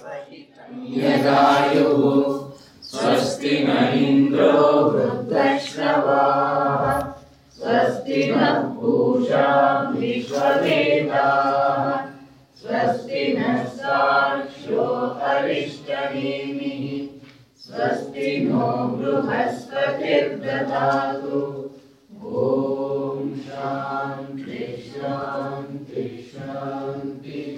यदायुः स्वस्ति न इन्द्रो वृद्धश्रवाः स्वस्ति नः पूषा विश्ववेदाः स्वस्ति नः साक्ष्यो अरिष्टनेमिः स्वस्ति नो बृहस्पतिर्ददातु ॐ शान्ति शान्ति शान्तिः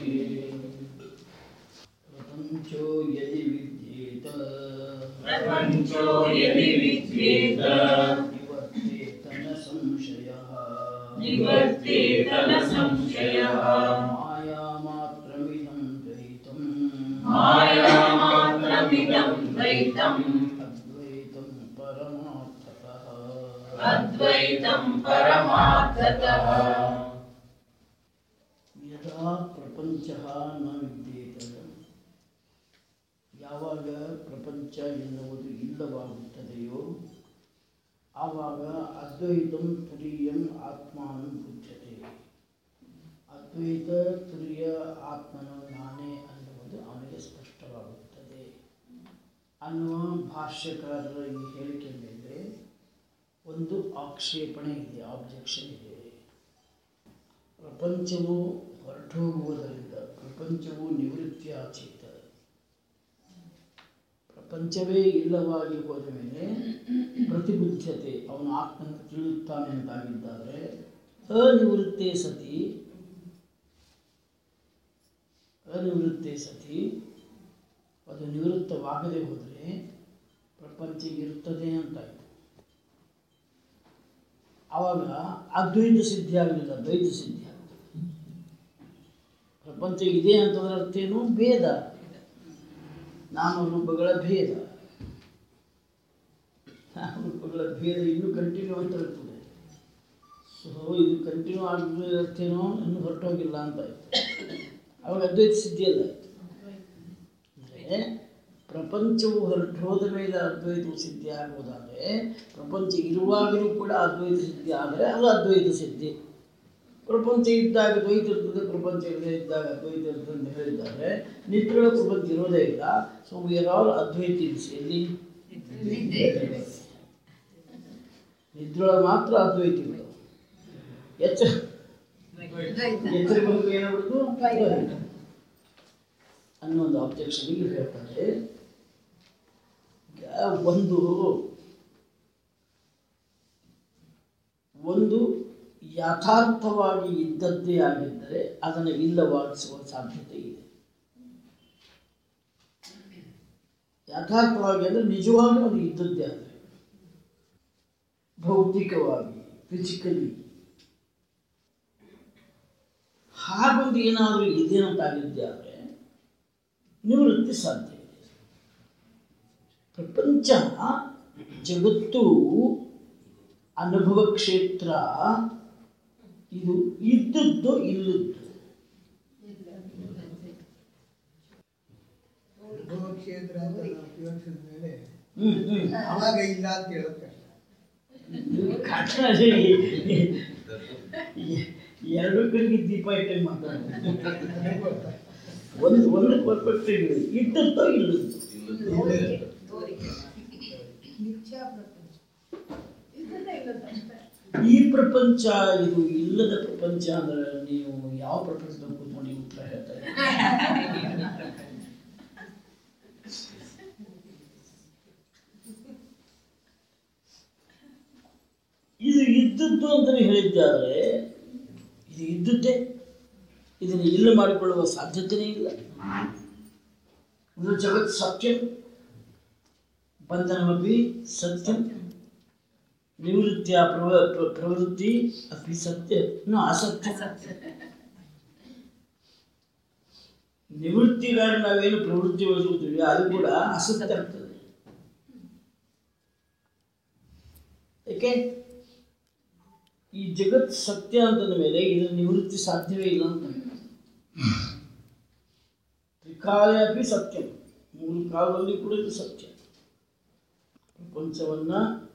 प्रपञ्चो यदि विद्येत प्रपञ्चो यदि विद्येत निवर्तेत न संशयः निवर्तेत न संशयः मायामात्रमिदं द्वैतम् मायामात्रमिदं द्वैतम् अद्वैतं परमार्थतः अद्वैतं परमार्थतः ಯದಾ ಪ್ರಪಂಚ ನ ವಿದ್ಯೇತ ಯಾವಾಗ ಪ್ರಪಂಚ ಎನ್ನುವುದು ಇಲ್ಲವಾಗುತ್ತದೆಯೋ ಆವಾಗ ಅದ್ವೈತಂ ತುರಿಯಂ ಆತ್ಮಾನಂ ಬುದ್ಧತೆ ಅದ್ವೈತ ತುರಿಯ ಆತ್ಮನು ನಾನೇ ಅನ್ನುವುದು ಅವನಿಗೆ ಸ್ಪಷ್ಟವಾಗುತ್ತದೆ ಅನ್ನುವ ಭಾಷ್ಯಕಾರರ ಈ ಹೇಳಿಕೆ ಮೇಲೆ ಒಂದು ಆಕ್ಷೇಪಣೆ ಇದೆ ಆಬ್ಜೆಕ್ಷನ್ ಇದೆ ಪ್ರಪಂಚವು ಹೊರಟೋಗುವುದರಿಂದ ಪ್ರಪಂಚವು ನಿವೃತ್ತಿಯಾಚೀತ ಪ್ರಪಂಚವೇ ಇಲ್ಲವಾಗಿ ಹೋದ ಮೇಲೆ ಪ್ರತಿಬುದ್ಧತೆ ಅವನು ಆತ್ಮನ ತಿಳಿಯುತ್ತಾನೆ ಅಂತಾಗಿದ್ದಾದರೆ ಅನಿವೃತ್ತೇ ಸತಿ ಅನಿವೃತ್ತೇ ಸತಿ ಅದು ನಿವೃತ್ತವಾಗದೆ ಹೋದರೆ ಪ್ರಪಂಚ ಇರುತ್ತದೆ ಅಂತಾಯಿತು ಆವಾಗ ಅದ್ವೈತ ಸಿದ್ಧಿ ಆಗಲಿಲ್ಲ ದ್ವೈತ ಸಿದ್ಧಿ ಆಗ್ತದೆ ಪ್ರಪಂಚ ಇದೆ ಅಂತಂದ್ರೆ ಅರ್ಥ ಏನು ಭೇದ ನಾಮರೂಪಗಳ ಭೇದ ನಾಮರೂಪಗಳ ಭೇದ ಇನ್ನೂ ಕಂಟಿನ್ಯೂ ಅಂತ ಇರ್ತದೆ ಸೊ ಇದು ಕಂಟಿನ್ಯೂ ಆಗಿದ್ರೆ ಅರ್ಥ ಏನೋ ಇನ್ನೂ ಹೊರಟೋಗಿಲ್ಲ ಅಂತ ಆಯ್ತು ಅವಾಗ ಅದ್ವೈತ ಸಿದ್ಧಿ ಅಲ್ಲ ಅಂದರೆ ಪ್ರಪಂಚವು ಹೊರಟು ಹೋದ ಮೇಲೆ ಅದ್ವೈತವು ಸಿದ್ಧಿ ಆಗುವುದಾದರೆ ಪ್ರಪಂಚ ಇರುವಾಗಲೂ ಕೂಡ ಅದ್ವೈತ ಸಿದ್ಧಿ ಆದರೆ ಅದು ಅದ್ವೈತ ಸಿದ್ಧಿ ಪ್ರಪಂಚ ಇದ್ದಾಗ ದ್ವೈತ ಇರ್ತದೆ ಪ್ರಪಂಚ ಇಲ್ಲದೆ ಇದ್ದಾಗ ಅದ್ವೈತ ಇರ್ತದೆ ಅಂತ ಹೇಳಿದ್ದಾರೆ ನಿತ್ಯಗಳ ಪ್ರಪಂಚ ಇರೋದೇ ಇಲ್ಲ ಸೊ ವಿ ಆರ್ ಆಲ್ ಅದ್ವೈತಿಸ್ ಎಲ್ಲಿ ನಿದ್ರೊಳಗೆ ಮಾತ್ರ ಅದ್ವೈತಿಗಳು ಎಚ್ಚ ಎಚ್ಚರಿಕೆ ಬಗ್ಗೆ ಏನಾಗ್ಬಿಡ್ತು ಅನ್ನೋ ಒಂದು ಆಬ್ಜೆಕ್ಷನ್ ಇಲ್ಲಿ ಹೇಳ್ತಾರೆ ಈಗ ಒಂದು ಒಂದು ಯಥಾರ್ಥವಾಗಿ ಇದ್ದದ್ದೇ ಆಗಿದ್ದರೆ ಅದನ್ನು ಇಲ್ಲವಾಗಿಸುವ ಸಾಧ್ಯತೆ ಇದೆ ಯಥಾರ್ಥವಾಗಿ ಅಂದರೆ ನಿಜವಾಗಿ ಅದು ಇದ್ದದ್ದೇ ಆದರೆ ಭೌತಿಕವಾಗಿ ಫಿಸಿಕಲಿ ಹಾಗೊಂದು ಏನಾದರೂ ಇದೆ ಅಂತಾಗಿದ್ದೆ ಆದರೆ ನಿವೃತ್ತಿ ಸಾಧ್ಯ ಇದೆ ಪ್ರಪಂಚ ಜಗತ್ತು ಅನುಭವ ಕ್ಷೇತ್ರ ಇದು ಇದ್ದದ್ದು ಇಲ್ಲದ್ದು ಅನುಭವ ಕ್ಷೇತ್ರ ಅಂತ ನಾವು ಉಪಯೋಗಿಸಿದ ಮೇಲೆ ಹ್ಮ್ ಹ್ಮ್ ಅವಾಗ ಇಲ್ಲ ಅಂತ ಹೇಳೋದು ಕಷ್ಟ ಕಷ್ಟ ಎರಡು ಕಡೆಗೆ ದೀಪ ಇಟ್ಟಂಗೆ ಮಾತಾಡೋದು ಒಂದು ಒಂದು ಪರ್ಫೆಕ್ಟ್ ಇದ್ದದ್ದೋ ಇಲ್ಲದ್ದು ಈ ಪ್ರಪಂಚ ಇದು ಇಲ್ಲದ ಪ್ರಪಂಚ ಅಂದ್ರೆ ನೀವು ಯಾವ ಪ್ರಪಂಚದಲ್ಲಿ ಕೂತ್ಕೊಂಡು ನೀವು ಉತ್ತರ ಹೇಳ್ತಾರೆ ಇದು ಇದ್ದದ್ದು ಅಂತ ನೀವು ಹೇಳಿದ್ದಾದ್ರೆ ಇದು ಇದ್ದದ್ದೇ ಇದನ್ನು ಇಲ್ಲ ಮಾಡಿಕೊಳ್ಳುವ ಸಾಧ್ಯತೆಯೇ ಇಲ್ಲ ಇದು ಜಗತ್ ಸತ್ಯ ಬಂಧನಮಪಿ ಸತ್ಯಂ ನಿವೃತ್ತಿಯ ಪ್ರವ ಪ್ರ- ಪ್ರವೃತ್ತಿ ಅಪಿ ಸತ್ಯ ಇನ್ನು ಅಸತ್ಯ ನಿವೃತ್ತಿಗಾಗಿ ನಾವೇನು ಪ್ರವೃತ್ತಿ ವಹಿಸುತ್ತೀವಿ ಅದು ಕೂಡ ಅಸತ್ಯ ಆಗ್ತದೆ ಏಕೆ ಈ ಜಗತ್ ಸತ್ಯ ಅಂತಂದ ಮೇಲೆ ಇದರ ನಿವೃತ್ತಿ ಸಾಧ್ಯವೇ ಇಲ್ಲ ಅಂತ ತ್ರಿಕಾಲೇ ಅಪಿ ಸತ್ಯ ಮೂರು ಕಾಲದಲ್ಲಿ ಕೂಡ ಇದು ಸತ್ಯ ಪ್ರಪಂಚವನ್ನ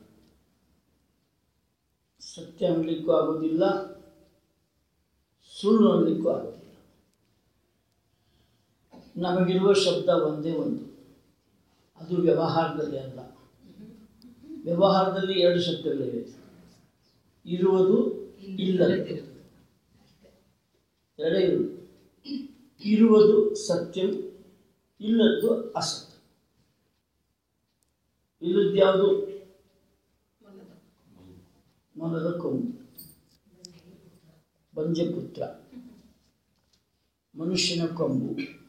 ಸತ್ಯ ಅನ್ನಲಿಕ್ಕೂ ಆಗೋದಿಲ್ಲ ಸುಳ್ಳು ಅನ್ನಲಿಕ್ಕೂ ಆಗೋದಿಲ್ಲ ನಮಗಿರುವ ಶಬ್ದ ಒಂದೇ ಒಂದು ಅದು ವ್ಯವಹಾರದಲ್ಲಿ ಅಲ್ಲ ವ್ಯವಹಾರದಲ್ಲಿ ಎರಡು ಶಬ್ದಗಳಿವೆ ಇರುವುದು ಇಲ್ಲದ್ದು ಎರಡೇ ಇರುವುದು ಇರುವುದು ಸತ್ಯಂ ಇಲ್ಲದ್ದು ಅಸತ್ಯ ಇಲ್ಲದ್ದು ಯಾವುದು ಮೊಲದ ಕೊಂಬು ಬಂಜಪುತ್ರ ಮನುಷ್ಯನ ಕೊಂಬು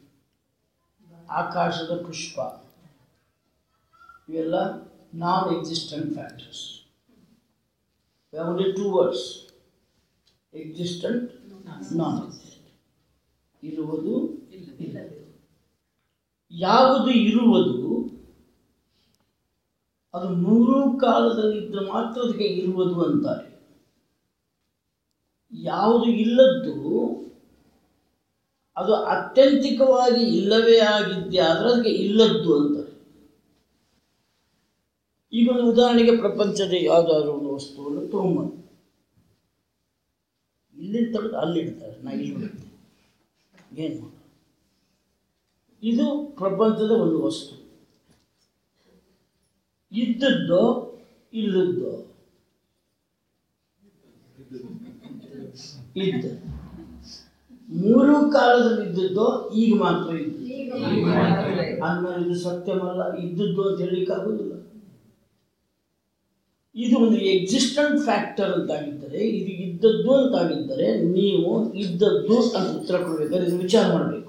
ಆಕಾಶದ ಪುಷ್ಪ ಇವೆಲ್ಲ non existent factors only two words existent non existent ಇರುವುದು ಇಲ್ಲದು ಯಾವುದು ಇರುವುದು ಅದು ಮೂರೂ ಕಾಲದಲ್ಲಿ ಇದ್ದರೆ ಮಾತ್ರ ಅದಕ್ಕೆ ಇರುವುದು ಅಂತಾರೆ ಯಾವುದು ಇಲ್ಲದ್ದು ಅದು ಅತ್ಯಂತಿಕವಾಗಿ ಇಲ್ಲವೇ ಆಗಿದ್ದೆ ಆದರೆ ಅದಕ್ಕೆ ಇಲ್ಲದ್ದು ಅಂತಾರೆ ಈಗ ಒಂದು ಉದಾಹರಣೆಗೆ ಪ್ರಪಂಚದ ಯಾವುದಾದ್ರೂ ಒಂದು ವಸ್ತುವನ್ನು ತೊಗೊಂಬಂದು ಇಲ್ಲಿಂದ ತೆಗೆದು ಅಲ್ಲಿಡ್ತಾರೆ ನಾ ಇಲ್ಲಿ ಬಿಡ್ತೀನಿ ಏನು ಮಾಡೋದು? ಇದು ಪ್ರಪಂಚದ ಒಂದು ವಸ್ತು ಇದ್ದದ್ದು ಇಲ್ಲದ್ದು ಇದ್ದು ಮೂರು ಕಾಲದಲ್ಲಿ ಇದ್ದದ್ದು ಈಗ ಮಾತ್ರ ಇದ್ದು ಅಂದ್ಮೇಲೆ ಇದು ಸತ್യമಲ್ಲ ಇದ್ದದ್ದು ಅಂತ ಹೇಳಲಿಕ್ಕಾಗೋದಿಲ್ಲ ಇದು ಒಂದು ಎಕ್ಸಿಸ್ಟೆಂಟ್ ಫ್ಯಾಕ್ಟರ್ ಅಂತಾಗಿದ್ದರೆ ಇದು ಇದ್ದದ್ದು ಅಂತಾಗಿದ್ದರೆ ನೀವು ಇದ್ದದ್ದು ಅಂತ ಉತ್ತರ ಕೊಡಬೇಕಾದ್ರೆ ಇದು ವಿಚಾರ ಮಾಡಬೇಕು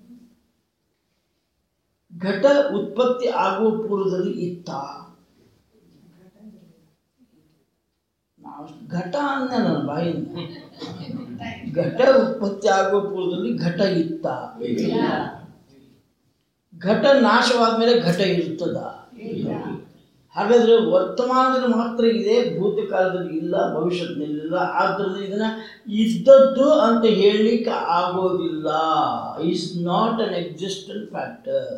ಘಟ ಉತ್ಪತ್ತಿ ಆಗುವ ಪೂರ್ವದಲ್ಲಿ ಇತ್ತ ನಾವು ಘಟ ಅಂದ ನನ್ನ ಬಾಯಿಂದ ಘಟ ಉತ್ಪತ್ತಿ ಆಗುವ ಪೂರ್ವದಲ್ಲಿ ಘಟ ಇತ್ತ ಘಟ ನಾಶವಾದ ಮೇಲೆ ಘಟ ಇರ್ತದ ಹಾಗಾದ್ರೆ ವರ್ತಮಾನದಲ್ಲಿ ಮಾತ್ರ ಇದೆ ಭೂತಕಾಲದಲ್ಲಿ ಇಲ್ಲ ಭವಿಷ್ಯದಲ್ಲಿ ಇಲ್ಲ ಆದ್ದರಿಂದ ಇದನ್ನ ಇದ್ದದ್ದು ಅಂತ ಹೇಳಲಿಕ್ಕೆ ಆಗೋದಿಲ್ಲ is not an existent factor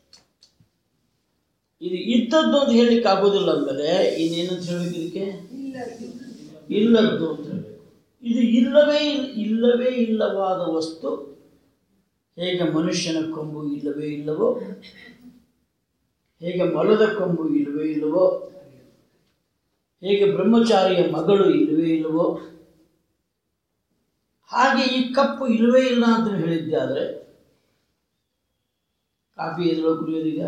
ಇದು ಇದ್ದದ್ದು ಅಂತ ಹೇಳಲಿಕ್ಕೆ ಆಗೋದಿಲ್ಲ ಅಂದಮೇಲೆ ಇನ್ನೇನಂತ ಹೇಳಬೇಕು ಇದಕ್ಕೆ ಇಲ್ಲದ್ದು ಅಂತ ಹೇಳಬೇಕು ಇದು ಇಲ್ಲವೇ ಇಲ್- ಇಲ್ಲವೇ ಇಲ್ಲವಾದ ವಸ್ತು ಹೇಗೆ ಮನುಷ್ಯನ ಕೊಂಬು ಇಲ್ಲವೇ ಇಲ್ಲವೋ ಹೇಗೆ ಮೊಲದ ಕೊಂಬು ಇಲ್ಲವೇ ಇಲ್ಲವೋ ಹೇಗೆ ಬ್ರಹ್ಮಚಾರಿಯ ಮಗಳು ಇಲ್ಲವೇ ಇಲ್ಲವೋ ಹಾಗೆ ಈ ಕಪ್ಪು ಇಲ್ಲವೇ ಇಲ್ಲ ಅಂತ ಹೇಳಿದ್ದೆ ಆದರೆ ಕಾಫಿ ಎದುರು ಕುಡಿಯೋದೀಗ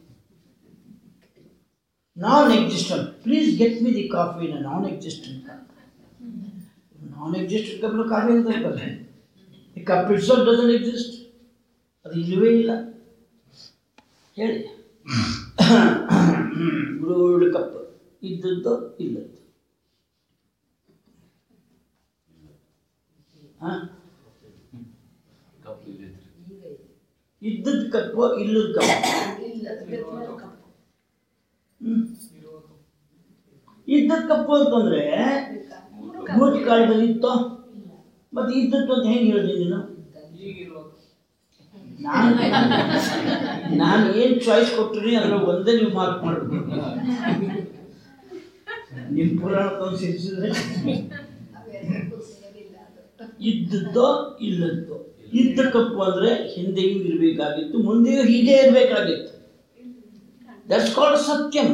non existent please get me the coffee in non existent cup non existent cup coffee ಅಂತ ಇರ್ತಾರೆ ಈ ಕಪ್ ಇಟ್ಸ್ ಡಸನ್ ಎಕ್ಸಿಸ್ಟ್ ಅದು ಇಲ್ಲವೇ ಇಲ್ಲ ಹೇಳಿ ಬ್ರೂಡ್ ಕಪ್ ಇದ್ದದ್ದು ಇಲ್ಲದ್ದು ಹಾ ಇದ್ದದ್ದು ಕಪ್ಪು ಇಲ್ಲದ ಕಪ್ಪು ಹ್ಮ್. ಇದ್ದದ್ ಕಪ್ಪು ಅಂತಂದ್ರೆ ಭೂತ ಕಾಲದಲ್ಲಿ ಇತ್ತು ಮತ್ತೆ ಇದ್ದದ್ದು ಅಂತ ಹೆಂಗೆ ಹೇಳಿದೆ ನೀನು ನಾನು ನಾನು ಏನು ಚಾಯ್ಸ್ ಕೊಟ್ಟಿನಿ ಅದರ ಒಂದೇ ನೀವು ಮಾರ್ಕ್ ಮಾಡಬೇಕು ನಿಮ್ಮ ಪುರಾಣ ತಂದು ಸೇರಿಸಿದ್ರೆ ಇದ್ದದ್ದೋ ಇಲ್ಲದ್ದೋ ಇದ್ದ ಕಪ್ಪು ಅಂದ್ರೆ ಹಿಂದೆಯೂ ಇರಬೇಕಾಗಿತ್ತು ಮುಂದೆಯೂ ಹೀಗೆ ಇರಬೇಕಾಗಿತ್ತು ದಟ್ಸ್ ಕಾಲ್ಡ್ ಸತ್ಯಂ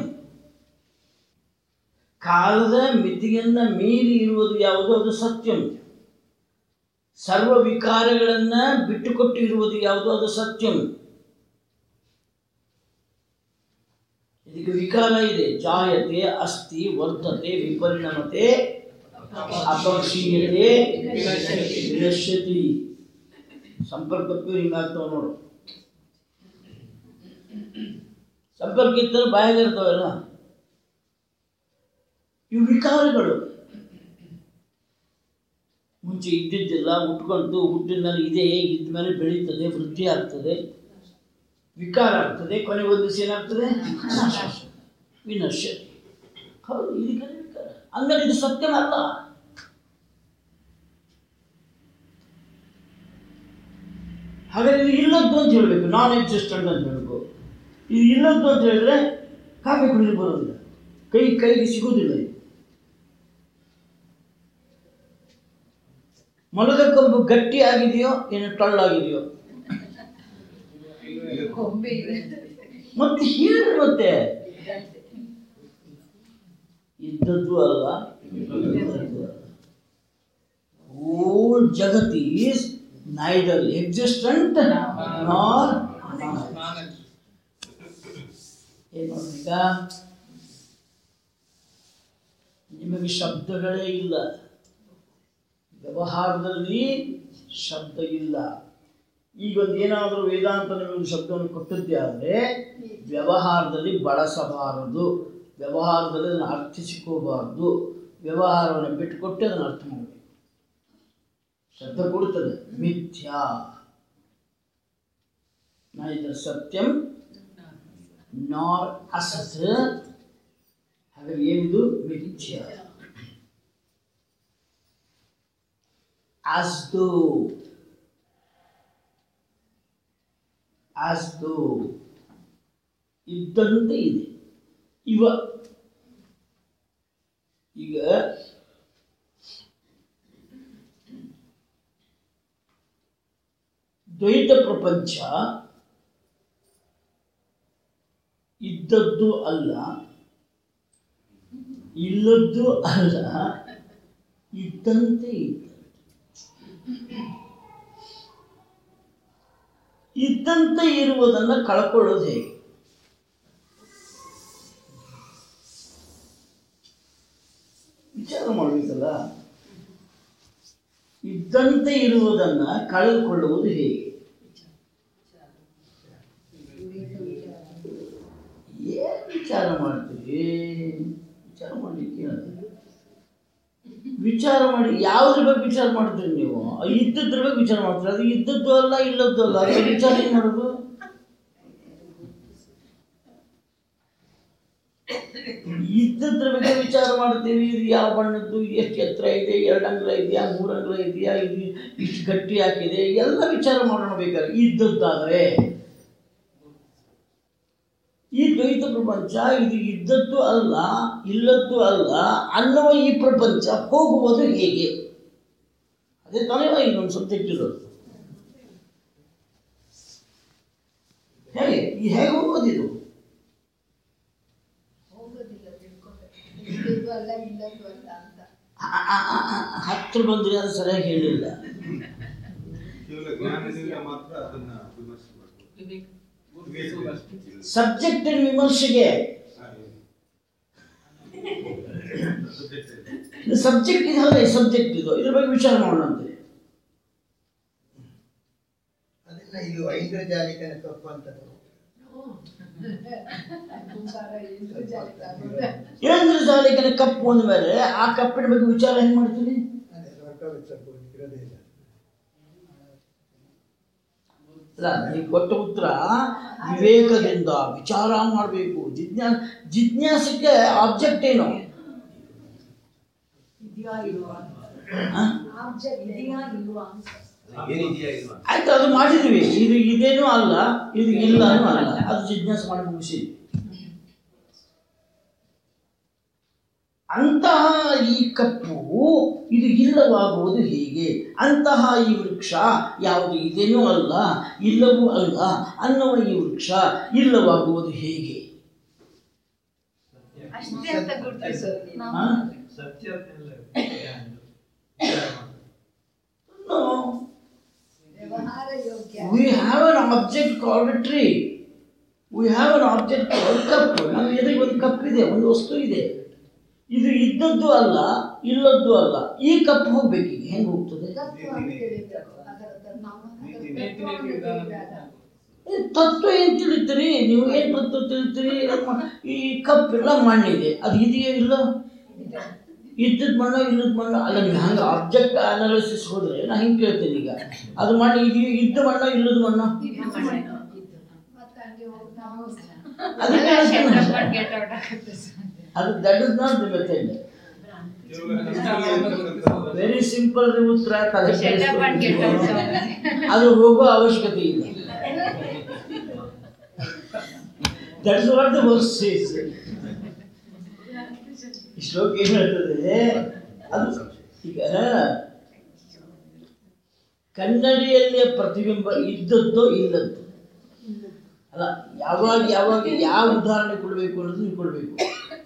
ಕಾಲದ ಮಿತಿಯನ್ನ ಮೀರಿ ಇರುವುದು ಯಾವುದು ಅದು ಸತ್ಯಂ ಸರ್ವ ವಿಕಾರಗಳನ್ನ ಬಿಟ್ಟುಕೊಟ್ಟು ಇರುವುದು ಯಾವುದು ಅದು ಸತ್ಯಂ ಇದಕ್ಕೆ ವಿಕಾರ ಇದೆ ಜಾಯತೆ ಅಸ್ತಿ ವರ್ತತೆ ವಿಪರಿಣಮತೆ ಅಪಕ್ಷೀಯತೆ ವಿನಶ್ಯತಿ ಸಂಪರ್ಕಕ್ಕೂ ಹಿಂಗಾಗ್ತಾವ ನೋಡು ಸಂಪರ್ಕ ಇದ್ದರೆ ಬಾಯಾಗಿರ್ತಾವಲ್ಲ ಇವು ವಿಕಾರಗಳು ಮುಂಚೆ ಇದ್ದಿದ್ದಿಲ್ಲ ಉಟ್ಕೊಂಡು ಹುಟ್ಟಿದ ಮೇಲೆ ಇದೆ ಇದ್ದ ಮೇಲೆ ಬೆಳೀತದೆ ವೃದ್ಧಿ ಆಗ್ತದೆ ವಿಕಾರ ಆಗ್ತದೆ ಕೊನೆಗೆ ಒಂದು ದಿವಸ ಏನಾಗ್ತದೆ ವಿನಶ್ಯತೆ ಹೌದು ಇದಕ್ಕೆ ವಿಕಾರ ಅಂದ್ರೆ ಇದು ಸತ್ಯವಲ್ಲ ಹಾಗಾದ್ರೆ ಇದು ಇಲ್ಲದ್ದು ಅಂತ ಹೇಳಬೇಕು ನಾನ್ ಎಕ್ಸಿಸ್ಟೆಂಟ್ ಅಂತ ಹೇಳಬೇಕು ಇದು ಇಲ್ಲದ್ದು ಅಂತ ಹೇಳಿದ್ರೆ ಕಾಫಿ ಕುಡಿದು ಬರೋದಿಲ್ಲ ಕೈ ಕೈಗೆ ಸಿಗೋದಿಲ್ಲ ಇದು ಮೊಲದ ಕೊಂಬು ಗಟ್ಟಿ ಆಗಿದೆಯೋ ಏನು ಟಳ್ಳಾಗಿದೆಯೋ ಗೊಂಬೆ ಇದೆ ಮತ್ತೆ ಹೇಳ್ರಿ ಮತ್ತೆ ಇದ್ದದ್ದು ಅಲ್ಲ ಇಲ್ಲದ್ದು ಅಲ್ಲ ಹೋಲ್ ಜಗತ್ ಈಸ್ ನೈದರ್ ಎಕ್ಸಿಸ್ಟೆಂಟ್ ನಾರ್ ಏನು ಈಗ ನಿಮಗೆ ಶಬ್ದಗಳೇ ಇಲ್ಲ ವ್ಯವಹಾರದಲ್ಲಿ ಶಬ್ದ ಇಲ್ಲ ಈಗ ಒಂದು ಏನಾದರೂ ವೇದಾಂತ ನಿಮಗೆ ಒಂದು ಶಬ್ದವನ್ನು ಕೊಟ್ಟದ್ದೇ ಆದರೆ ವ್ಯವಹಾರದಲ್ಲಿ ಬಳಸಬಾರದು ವ್ಯವಹಾರದಲ್ಲಿ ಅದನ್ನು ಅರ್ಥಿಸಿಕೋಬಾರದು ವ್ಯವಹಾರವನ್ನು ಬಿಟ್ಟುಕೊಟ್ಟು ಅದನ್ನು ಅರ್ಥ ಮಾಡಬೇಕು ಶಬ್ದ ಕೊಡುತ್ತದೆ ಮಿಥ್ಯಾ ನೈದರ್ ಸತ್ಯಂ ನಾರ್ ಅಸತ್ ಹಾಗಾಗಿ ಏನಿದು ಮಿಥ್ಯ as though as though ಇದ್ದಂತೆ ಇದೆ ಇವ ಈಗ ದ್ವೈತ ಪ್ರಪಂಚ ಇದ್ದದ್ದು ಅಲ್ಲ ಇಲ್ಲದ್ದು ಅಲ್ಲ ಇದ್ದಂತೆ ಇದ್ದ ಇದ್ದಂತೆ ಇರುವುದನ್ನು ಕಳ್ಕೊಳ್ಳೋದು ಹೇಗೆ ವಿಚಾರ ಮಾಡಬೇಕಲ್ಲ ಇದ್ದಂತೆ ಇರುವುದನ್ನು ಕಳೆದುಕೊಳ್ಳುವುದು ಹೇಗೆ ಏನು ವಿಚಾರ ಮಾಡ್ತೀವಿ ವಿಚಾರ ಮಾಡಲಿಕ್ಕೆ ಏನದು? ವಿಚಾರ ಮಾಡಿ ಯಾವುದ್ರ ಬಗ್ಗೆ ವಿಚಾರ ಮಾಡ್ತೀರಿ ನೀವು ಇದ್ದದ್ರ ಬಗ್ಗೆ ವಿಚಾರ ಮಾಡ್ತೀರಿ ಅದು ಇದ್ದದ್ದು ಅಲ್ಲ ಇಲ್ಲದ್ದು ಅಲ್ಲ ಅದ್ರ ವಿಚಾರ ಏನು ಮಾಡೋದು ಇದ್ದದ್ರ ಬಗ್ಗೆ ವಿಚಾರ ಮಾಡ್ತೀವಿ ಇದು ಯಾವ ಬಣ್ಣದ್ದು ಎಷ್ಟು ಎತ್ತರ ಇದೆ ಎರಡು ಅಂಗ್ಲ ಇದೆಯಾ ಮೂರು ಅಂಗ್ಲ ಇದೆಯಾ ಇದು ಇಷ್ಟು ಗಟ್ಟಿ ಹಾಕಿದೆ ಎಲ್ಲ ವಿಚಾರ ಮಾಡೋಣ ಬೇಕಾದ್ರೆ ಇದ್ದದ್ದಾದರೆ ಈ ದ್ವೈತ ಪ್ರಪಂಚ ಇದು ಇದ್ದದ್ದು ಅಲ್ಲ ಇಲ್ಲದ್ದು ಅಲ್ಲ ಅನ್ನುವ ಈ ಪ್ರಪಂಚ ಹೋಗುವುದು ಹೇಗೆ ಅದೇ ತಾನೇ ಇನ್ನೊಂದು ಸಬ್ಜೆಕ್ಟ್ ಇರೋದು ಹೇಗೆ ಈ ಹೇಗೆ ಹೋಗೋದು ಇದು ಹೋಗೋದಿಲ್ಲ ತಿಳ್ಕೊಬೇಕು ಇದ್ದದ್ದು ಅಲ್ಲ ಇಲ್ಲದ್ದು ಅಲ್ಲ ಅಂತ ಆ- ಆ- ಆ- ಆ- ಹತ್ರ ಬಂದ್ರೆ ಅದು ಸರಿಯಾಗಿ ಹೇಳಿಲ್ಲ ಕೇವಲ ಜ್ಞಾನದಿಂದ ಮಾತ್ರ ಅದನ್ನ ವಿಮರ್ಶೆ ಮಾಡಬಹುದು ಸಬ್ಜೆಕ್ಟ್ ವಿಮರ್ಶೆಗೆ ಸಬ್ಜೆಕ್ಟ್ ಇದು ಅಲ್ಲ ಸಬ್ಜೆಕ್ಟ್ ಇದು ಇದ್ರ ಬಗ್ಗೆ ವಿಚಾರ ಮಾಡೋಣಂತೆ ಅದನ್ನ ಇದು ಐಂದ್ರಜಾಲಿಕನ ತಪ್ಪು ಅಂತ ಸಂಸಾರ ಇಂದ್ರಜಾಲಿಕ ಆಗೋದು. ಏನಂದ್ರೆ ಜಾಲಿಕನ ಕಪ್ಪು ಅಂದಮೇಲೆ ಆ ಕಪ್ಪಿನ ಬಗ್ಗೆ ವಿಚಾರ ಹೆಂಗ್ ಮಾಡ್ತೀನಿ ಅದೇ ಹೊರಟೋಗುತ್ತೆ ಸ್ವಲ್ಪ ಇರೋದೇ ಇಲ್ಲ ಅಲ್ಲ ನೀವು ಕೊಟ್ಟ ಉತ್ತರ ವಿವೇಕದಿಂದ ವಿಚಾರ ಮಾಡಬೇಕು ಜಿಜ್ಞಾ ಜಿಜ್ಞಾಸಕ್ಕೆ ಆಬ್ಜೆಕ್ಟ್ ಏನು ಇದೆಯಾ ಇಲ್ವಾ ಆ? ಆಬ್ಜೆಕ್ಟ್ ಇದೆಯಾ ಇಲ್ವಾ ಅಂತ ಏನಿದೆಯಾ ಇಲ್ವಾ ಆಯ್ತು ಅದು ಮಾಡಿದ್ವಿ ಇದು ಇದೇನೂ ಅಲ್ಲ ಇದು ಇಲ್ಲನೂ ಅಲ್ಲ ಅದು ಜಿಜ್ಞಾಸೆ ಮಾಡಿ ಮುಗಿಸಿದ್ವಿ ಅಂತಹ ಈ ಕಪ್ಪು ಇದು ಇಲ್ಲವಾಗುವುದು ಹೇಗೆ ಅಂತಹ ಈ ವೃಕ್ಷ ಯಾವುದು ಇದೇನೂ ಅಲ್ಲ ಇಲ್ಲವೂ ಅಲ್ಲ ಅನ್ನುವ ಈ ವೃಕ್ಷ ಇಲ್ಲವಾಗುವುದು ಹೇಗೆ ಅಷ್ಟೇ ಅಂತ ಗುರುತಿಸೋದು ನಾವು ಆ? No. ವ್ಯವಹಾರ ಯೋಗ್ಯ We have an object called a tree. We have an object called cup. ನಮ್ಮ ಎದುರಿಗೆ ಒಂದು ಕಪ್ ಇದೆ ಒಂದು ವಸ್ತು ಇದೆ ಇದು ಇದ್ದದ್ದು ಅಲ್ಲ ಇಲ್ಲದ್ದು ಅಲ್ಲ ಈ ಕಪ್ ಹೋಗ್ಬೇಕು ಈಗ ಹೆಂಗೆ ಹೋಗ್ತದೆ ತತ್ವ ಅಂತ ತಿಳಿಬೇಕು ಅದರ ನಾಮ ಅದರ ತತ್ವವನ್ನು ತಿಳಿದಾಗ ಏ, ತತ್ವ ಏನು ತಿಳಿತೀರಿ ನೀವು ಏನು ತತ್ವ ತಿಳಿತೀರಿ ನಮ್ಮ ಈ ಕಪ್ ಎಲ್ಲ ಮಣ್ಣಿದೆ ಅದು ಇದೆಯೋ ಇಲ್ಲ ಇದ್ದದ್ದು ಮಣ್ಣು ಇಲ್ಲದ ಮಣ್ಣು ಅಲ್ಲ ನೀವು ಹಂಗೆ ಆಬ್ಜೆಕ್ಟ್ ಅನಾಲಿಸಿಸ್ ಹೋದ್ರೆ ನಾ ಹಿಂಗೆ ಕೇಳ್ತೀನಿ ಈಗ ಅದು ಮಣ್ಣು ಇದೆಯೋ ಇದ್ದ ಮಣ್ಣು ಇಲ್ಲದ ಮಣ್ಣು ಮತ್ತೆ ಹಂಗೆ ಹೋಗಿ ನಾವು ಅದಕ್ಕೆ ಅದು that is not the method very simple ಉತ್ತರ ತಲೆ ಕೆಡಿಸ್ಕೊಳ್ಳಿ. ಅದು ಹೋಗೋ ಅವಶ್ಯಕತೆ ಇಲ್ಲ that is what the verse says ಈ ಶ್ಲೋಕ ಏನು ಹೇಳ್ತದೆ ಅದು ಈಗ ಕನ್ನಡಿಯಲ್ಲಿ ಪ್ರತಿಬಿಂಬ ಇದ್ದದ್ದೋ ಇಲ್ಲದ್ದು ಅಲ್ಲ ಯಾವಾಗ ಯಾವಾಗ ಯಾವ ಉದಾಹರಣೆ ಕೊಡಬೇಕು ಅನ್ನೋದು ನೀವು ಕೊಡಬೇಕು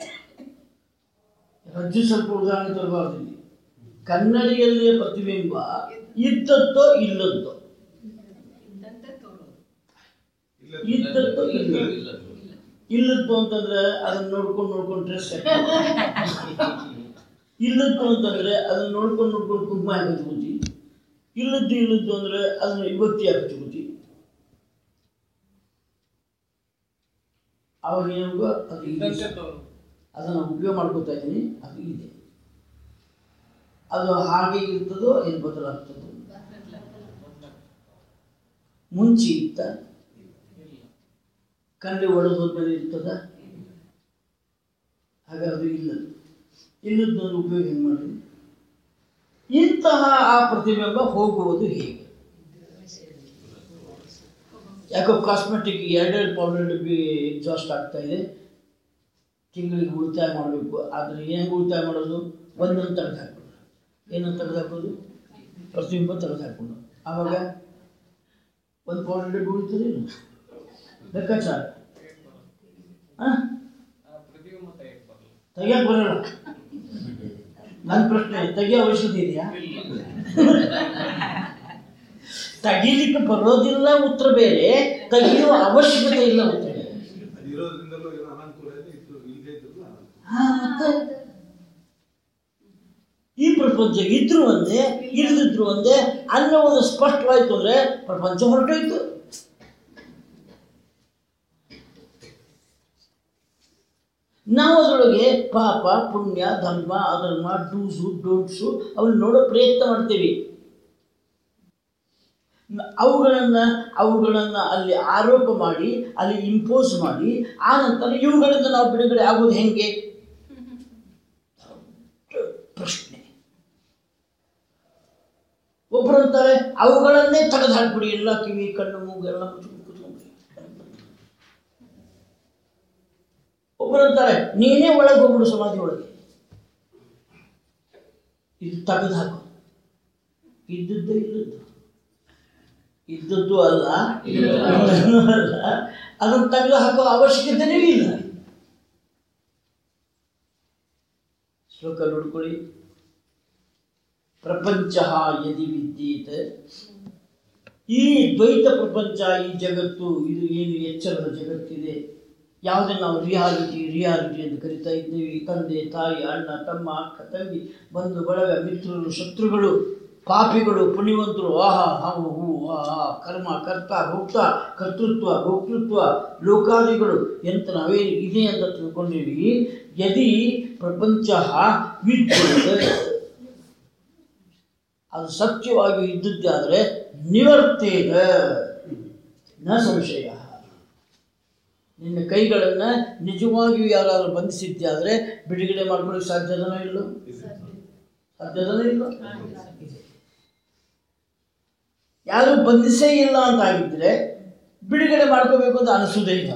ರಜ್ಜು ಸ್ವಲ್ಪ ಉದಾಹರಣೆ ತರಬಾರ್ದು ಇಲ್ಲಿ ಕನ್ನಡಿಯಲ್ಲಿಯ ಪ್ರತಿಬಿಂಬ ಇದ್ದದ್ದೋ ಇಲ್ಲದ್ದೋ ಇದ್ದಂತೆ ತೋರೋದು ಇದ್ದದ್ದೋ ಇಲ್ಲದ್ದು ಇಲ್ಲದ್ದು ಅಂತಂದ್ರೆ ಅದನ್ನ ನೋಡ್ಕೊಂಡು ನೋಡ್ಕೊಂಡು ಡ್ರೆಸ್ ಇಲ್ಲದ್ದು ಅಂತಂದ್ರೆ ಅದನ್ನ ನೋಡ್ಕೊಂಡು ನೋಡ್ಕೊಂಡು ಕುಂಕುಮ ಹಾಕಿ ಹಚ್ಕೋತಿ ಇಲ್ಲದ್ದು ಇಲ್ಲದ್ದು ಅಂದ್ರೆ ಅದನ್ನ ವಿಭಕ್ತಿ ಹಾಕಿ ಹಚ್ಕೋತಿ ಅವಾಗ ಏನಾಗ ಅದು ಇದೆ ಅದನ್ನು ಉಪಯೋಗ ಮಾಡ್ಕೋತಾ ಇದ್ದೀನಿ ಅದು ಇದೆ ಅದು ಹಾಗೆ ಇರ್ತದೋ ಏನು ಬದಲಾಗ್ತದೋ ಮುಂಚೆ ಇತ್ತ ಕಣ್ಣು ಒಡೆದೋದ್ಮೇಲೆ ಇರ್ತದ ಹಾಗಾದ್ರೆ ಅದು ಇಲ್ಲದ್ದು ಇಲ್ಲದನ್ನು ಉಪಯೋಗ ಹೆಂಗೆ ಮಾಡಿದ್ವಿ ಇಂತಹ ಆ ಪ್ರತಿಬಿಂಬ ಹೋಗುವುದು ಹೇಗೆ ಯಾಕೋ ಕಾಸ್ಮೆಟಿಕ್ ಎರಡೆರಡು ಪೌಡರ್ ಡಬ್ಬಿ ಎಕ್ಸಾಸ್ಟ್ ಆಗ್ತಾ ಇದೆ ತಿಂಗಳಿಗೆ ಉಳಿತಾಯ ಮಾಡಬೇಕು ಆದರೆ ಹೆಂಗೆ ಉಳಿತಾಯ ಮಾಡೋದು ಒಂದನ್ನು ತೆಗೆದು ಹಾಕೋದು ಏನನ್ನು ತೆಗೆದು ಹಾಕೋದು ಪ್ರತಿಬಿಂಬ ತೆಗೆದು ಹಾಕೋದು ಆವಾಗ ಒಂದು ಪೌಡರ್ ಡಬ್ಬಿ ಉಳಿತದೆ ಇಲ್ಲ ಲೆಕ್ಕಾಚಾರ ಹಾಂ ತೆಗಿಯಕ್ಕೆ ಬರಲ್ಲ ನನ್ನ ಪ್ರಶ್ನೆ ತೆಗಿಯೋ ಅವಶ್ಯಕತೆ ಇದೆಯಾ ತೆಗೀಲಿಕ್ಕೆ ಬರೋದಿಲ್ಲ ಉತ್ತರ ಬೇರೆ ತೆಗಿಯುವ ಅವಶ್ಯಕತೆ ಇಲ್ಲ ಉತ್ತರ ಬೇರೆ ಅದು ಇರೋದ್ರಿಂದಲೂ ಏನೋ ಅನಾನುಕೂಲ ಇದೆ ಇದ್ದು ಇಲ್ಲದೆ ಇದ್ರು ಅನಾನುಕೂಲ ಹಾ, ಮತ್ತೆ ಈ ಪ್ರಪಂಚ ಇದ್ರು ಒಂದೇ ಇಲ್ಲದಿದ್ರು ಒಂದೇ ಅನ್ನೋದು ಸ್ಪಷ್ಟವಾಯ್ತು ಅಂದ್ರೆ ಪ್ರಪಂಚ ಹೊರಟೋಯ್ತು ನಾವು ಅದರೊಳಗೆ ಪಾಪ ಪುಣ್ಯ ಧರ್ಮ ಅಧರ್ಮ ಡೂಸು ಡೋಂಟ್ಸು ಅವನ್ನ ನೋಡೋ ಪ್ರಯತ್ನ ಮಾಡ್ತೀವಿ ನ- ಅವುಗಳನ್ನು ಅವುಗಳನ್ನು ಅಲ್ಲಿ ಆರೋಪ ಮಾಡಿ ಅಲ್ಲಿ ಇಂಪೋಸ್ ಮಾಡಿ ಆ ನಂತರ ಇವುಗಳಿಂದ ನಾವು ಬಿಡುಗಡೆ ಆಗೋದು ಹೆಂಗೆ ದೊಡ್ಡ ಪ್ರಶ್ನೆ ಒಬ್ಬರು ಅಂತಾರೆ ಅವುಗಳನ್ನೇ ತೆಗೆದು ಹಾಕ್ಬಿಡಿ ಎಲ್ಲ ಕಿವಿ ಕಣ್ಣು ಮೂಗು ಎಲ್ಲ ಮುಚ್ಕೊಂಡು ಕೂತ್ಕೊಂಡ್ಬಿಡಿ ಒಬ್ಬರು ಅಂತಾರೆ ನೀನೇ ಒಳಗೆ ಹೋಗ್ಬಿಡು ಸಮಾಧಿ ಒಳಗೆ ಇದು ತೆಗೆದು ಹಾಕು ಇದ್ದದ್ದು ಇಲ್ಲದ್ದು ಇದ್ದದ್ದು ಅಲ್ಲ ಇಲ್ಲದ್ದೂ ಅಲ್ಲ ಅದನ್ನು ತೆಗೆದು ಹಾಕೋ ಅವಶ್ಯಕತೆನೇ ಇಲ್ಲ ಶ್ಲೋಕ ನೋಡ್ಕೊಳ್ಳಿ ಪ್ರಪಂಚ ಯದಿ ವಿದ್ಯೇತ ಈ ದ್ವೈತ ಪ್ರಪಂಚ ಈ ಜಗತ್ತು ಇದು ಏನು ಎಚ್ಚರದ ಜಗತ್ತಿದೆ ಯಾವುದನ್ನು ನಾವು ರಿಯಾಲಿಟಿ ರಿಯಾಲಿಟಿ ಎಂದು ಕರಿತಾ ಇದ್ದೇವೆ ತಂದೆ ತಾಯಿ ಅಣ್ಣ ತಮ್ಮ ಅಕ್ಕ ತಂಗಿ ಬಂಧು ಬಳಗ ಮಿತ್ರರು ಶತ್ರುಗಳು ಪಾಪಿಗಳು ಪುಣ್ಯವಂತರು ಆಹಾ ಹಾವು ಹೂ ಆಹಾ ಕರ್ಮ ಕರ್ತ ಭೋಕ್ತ ಕರ್ತೃತ್ವ ಭೋಕ್ತೃತ್ವ ಲೋಕಾದಿಗಳು ಎಂತ ನಾವೇ ಇದೆ ಅಂತ ತಿಳ್ಕೊಂಡಿವಿ ಯದಿ ಪ್ರಪಂಚ ವಿದ್ಯುತ್ ಅದು ಸತ್ಯವಾಗಿ ಇದ್ದದ್ದಾದರೆ ನಿವರ್ತೇನ ನ ಸಂಶಯ ನಿನ್ನ ಕೈಗಳನ್ನು ನಿಜವಾಗಿಯೂ ಯಾರಾದರೂ ಬಂಧಿಸಿದ್ದಾದರೆ ಬಿಡುಗಡೆ ಮಾಡ್ಕೊಳ್ಳಿಕ್ಕೆ ಸಾಧ್ಯದನೋ ಇಲ್ಲೋ ಸಾಧ್ಯದನೋ ಇಲ್ಲೋ ಇದೆ ಯಾರು ಬಂಧಿಸೇ ಇಲ್ಲ ಅಂತ ಆಗಿದ್ರೆ ಬಿಡುಗಡೆ ಮಾಡ್ಕೋಬೇಕು ಅಂತ ಅನಿಸೋದೇ ಇಲ್ಲ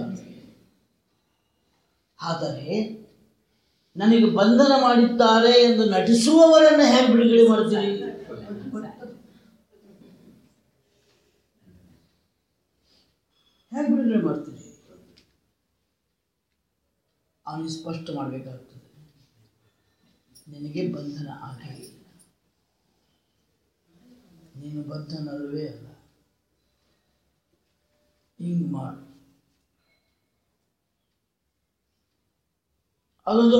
ಆದರೆ ನನಗೆ ಬಂಧನ ಮಾಡಿದ್ದಾರೆ ಎಂದು ನಟಿಸುವವರನ್ನು ಹೇಗೆ ಬಿಡುಗಡೆ ಮಾಡ್ತೀರಿ ಹೇಗೆ ಬಿಡುಗಡೆ ಮಾಡ್ತೀರಿ ಅವನಿಗೆ ಸ್ಪಷ್ಟ ಮಾಡಬೇಕಾಗ್ತದೆ ನಿನಗೆ ಬಂಧನ ಆಗೇ ಇಲ್ಲ ನೀನು ಬದ್ಧನಲ್ವೇ ಅಲ್ಲ ಹಿಂಗೆ ಮಾಡು ಅದೊಂದು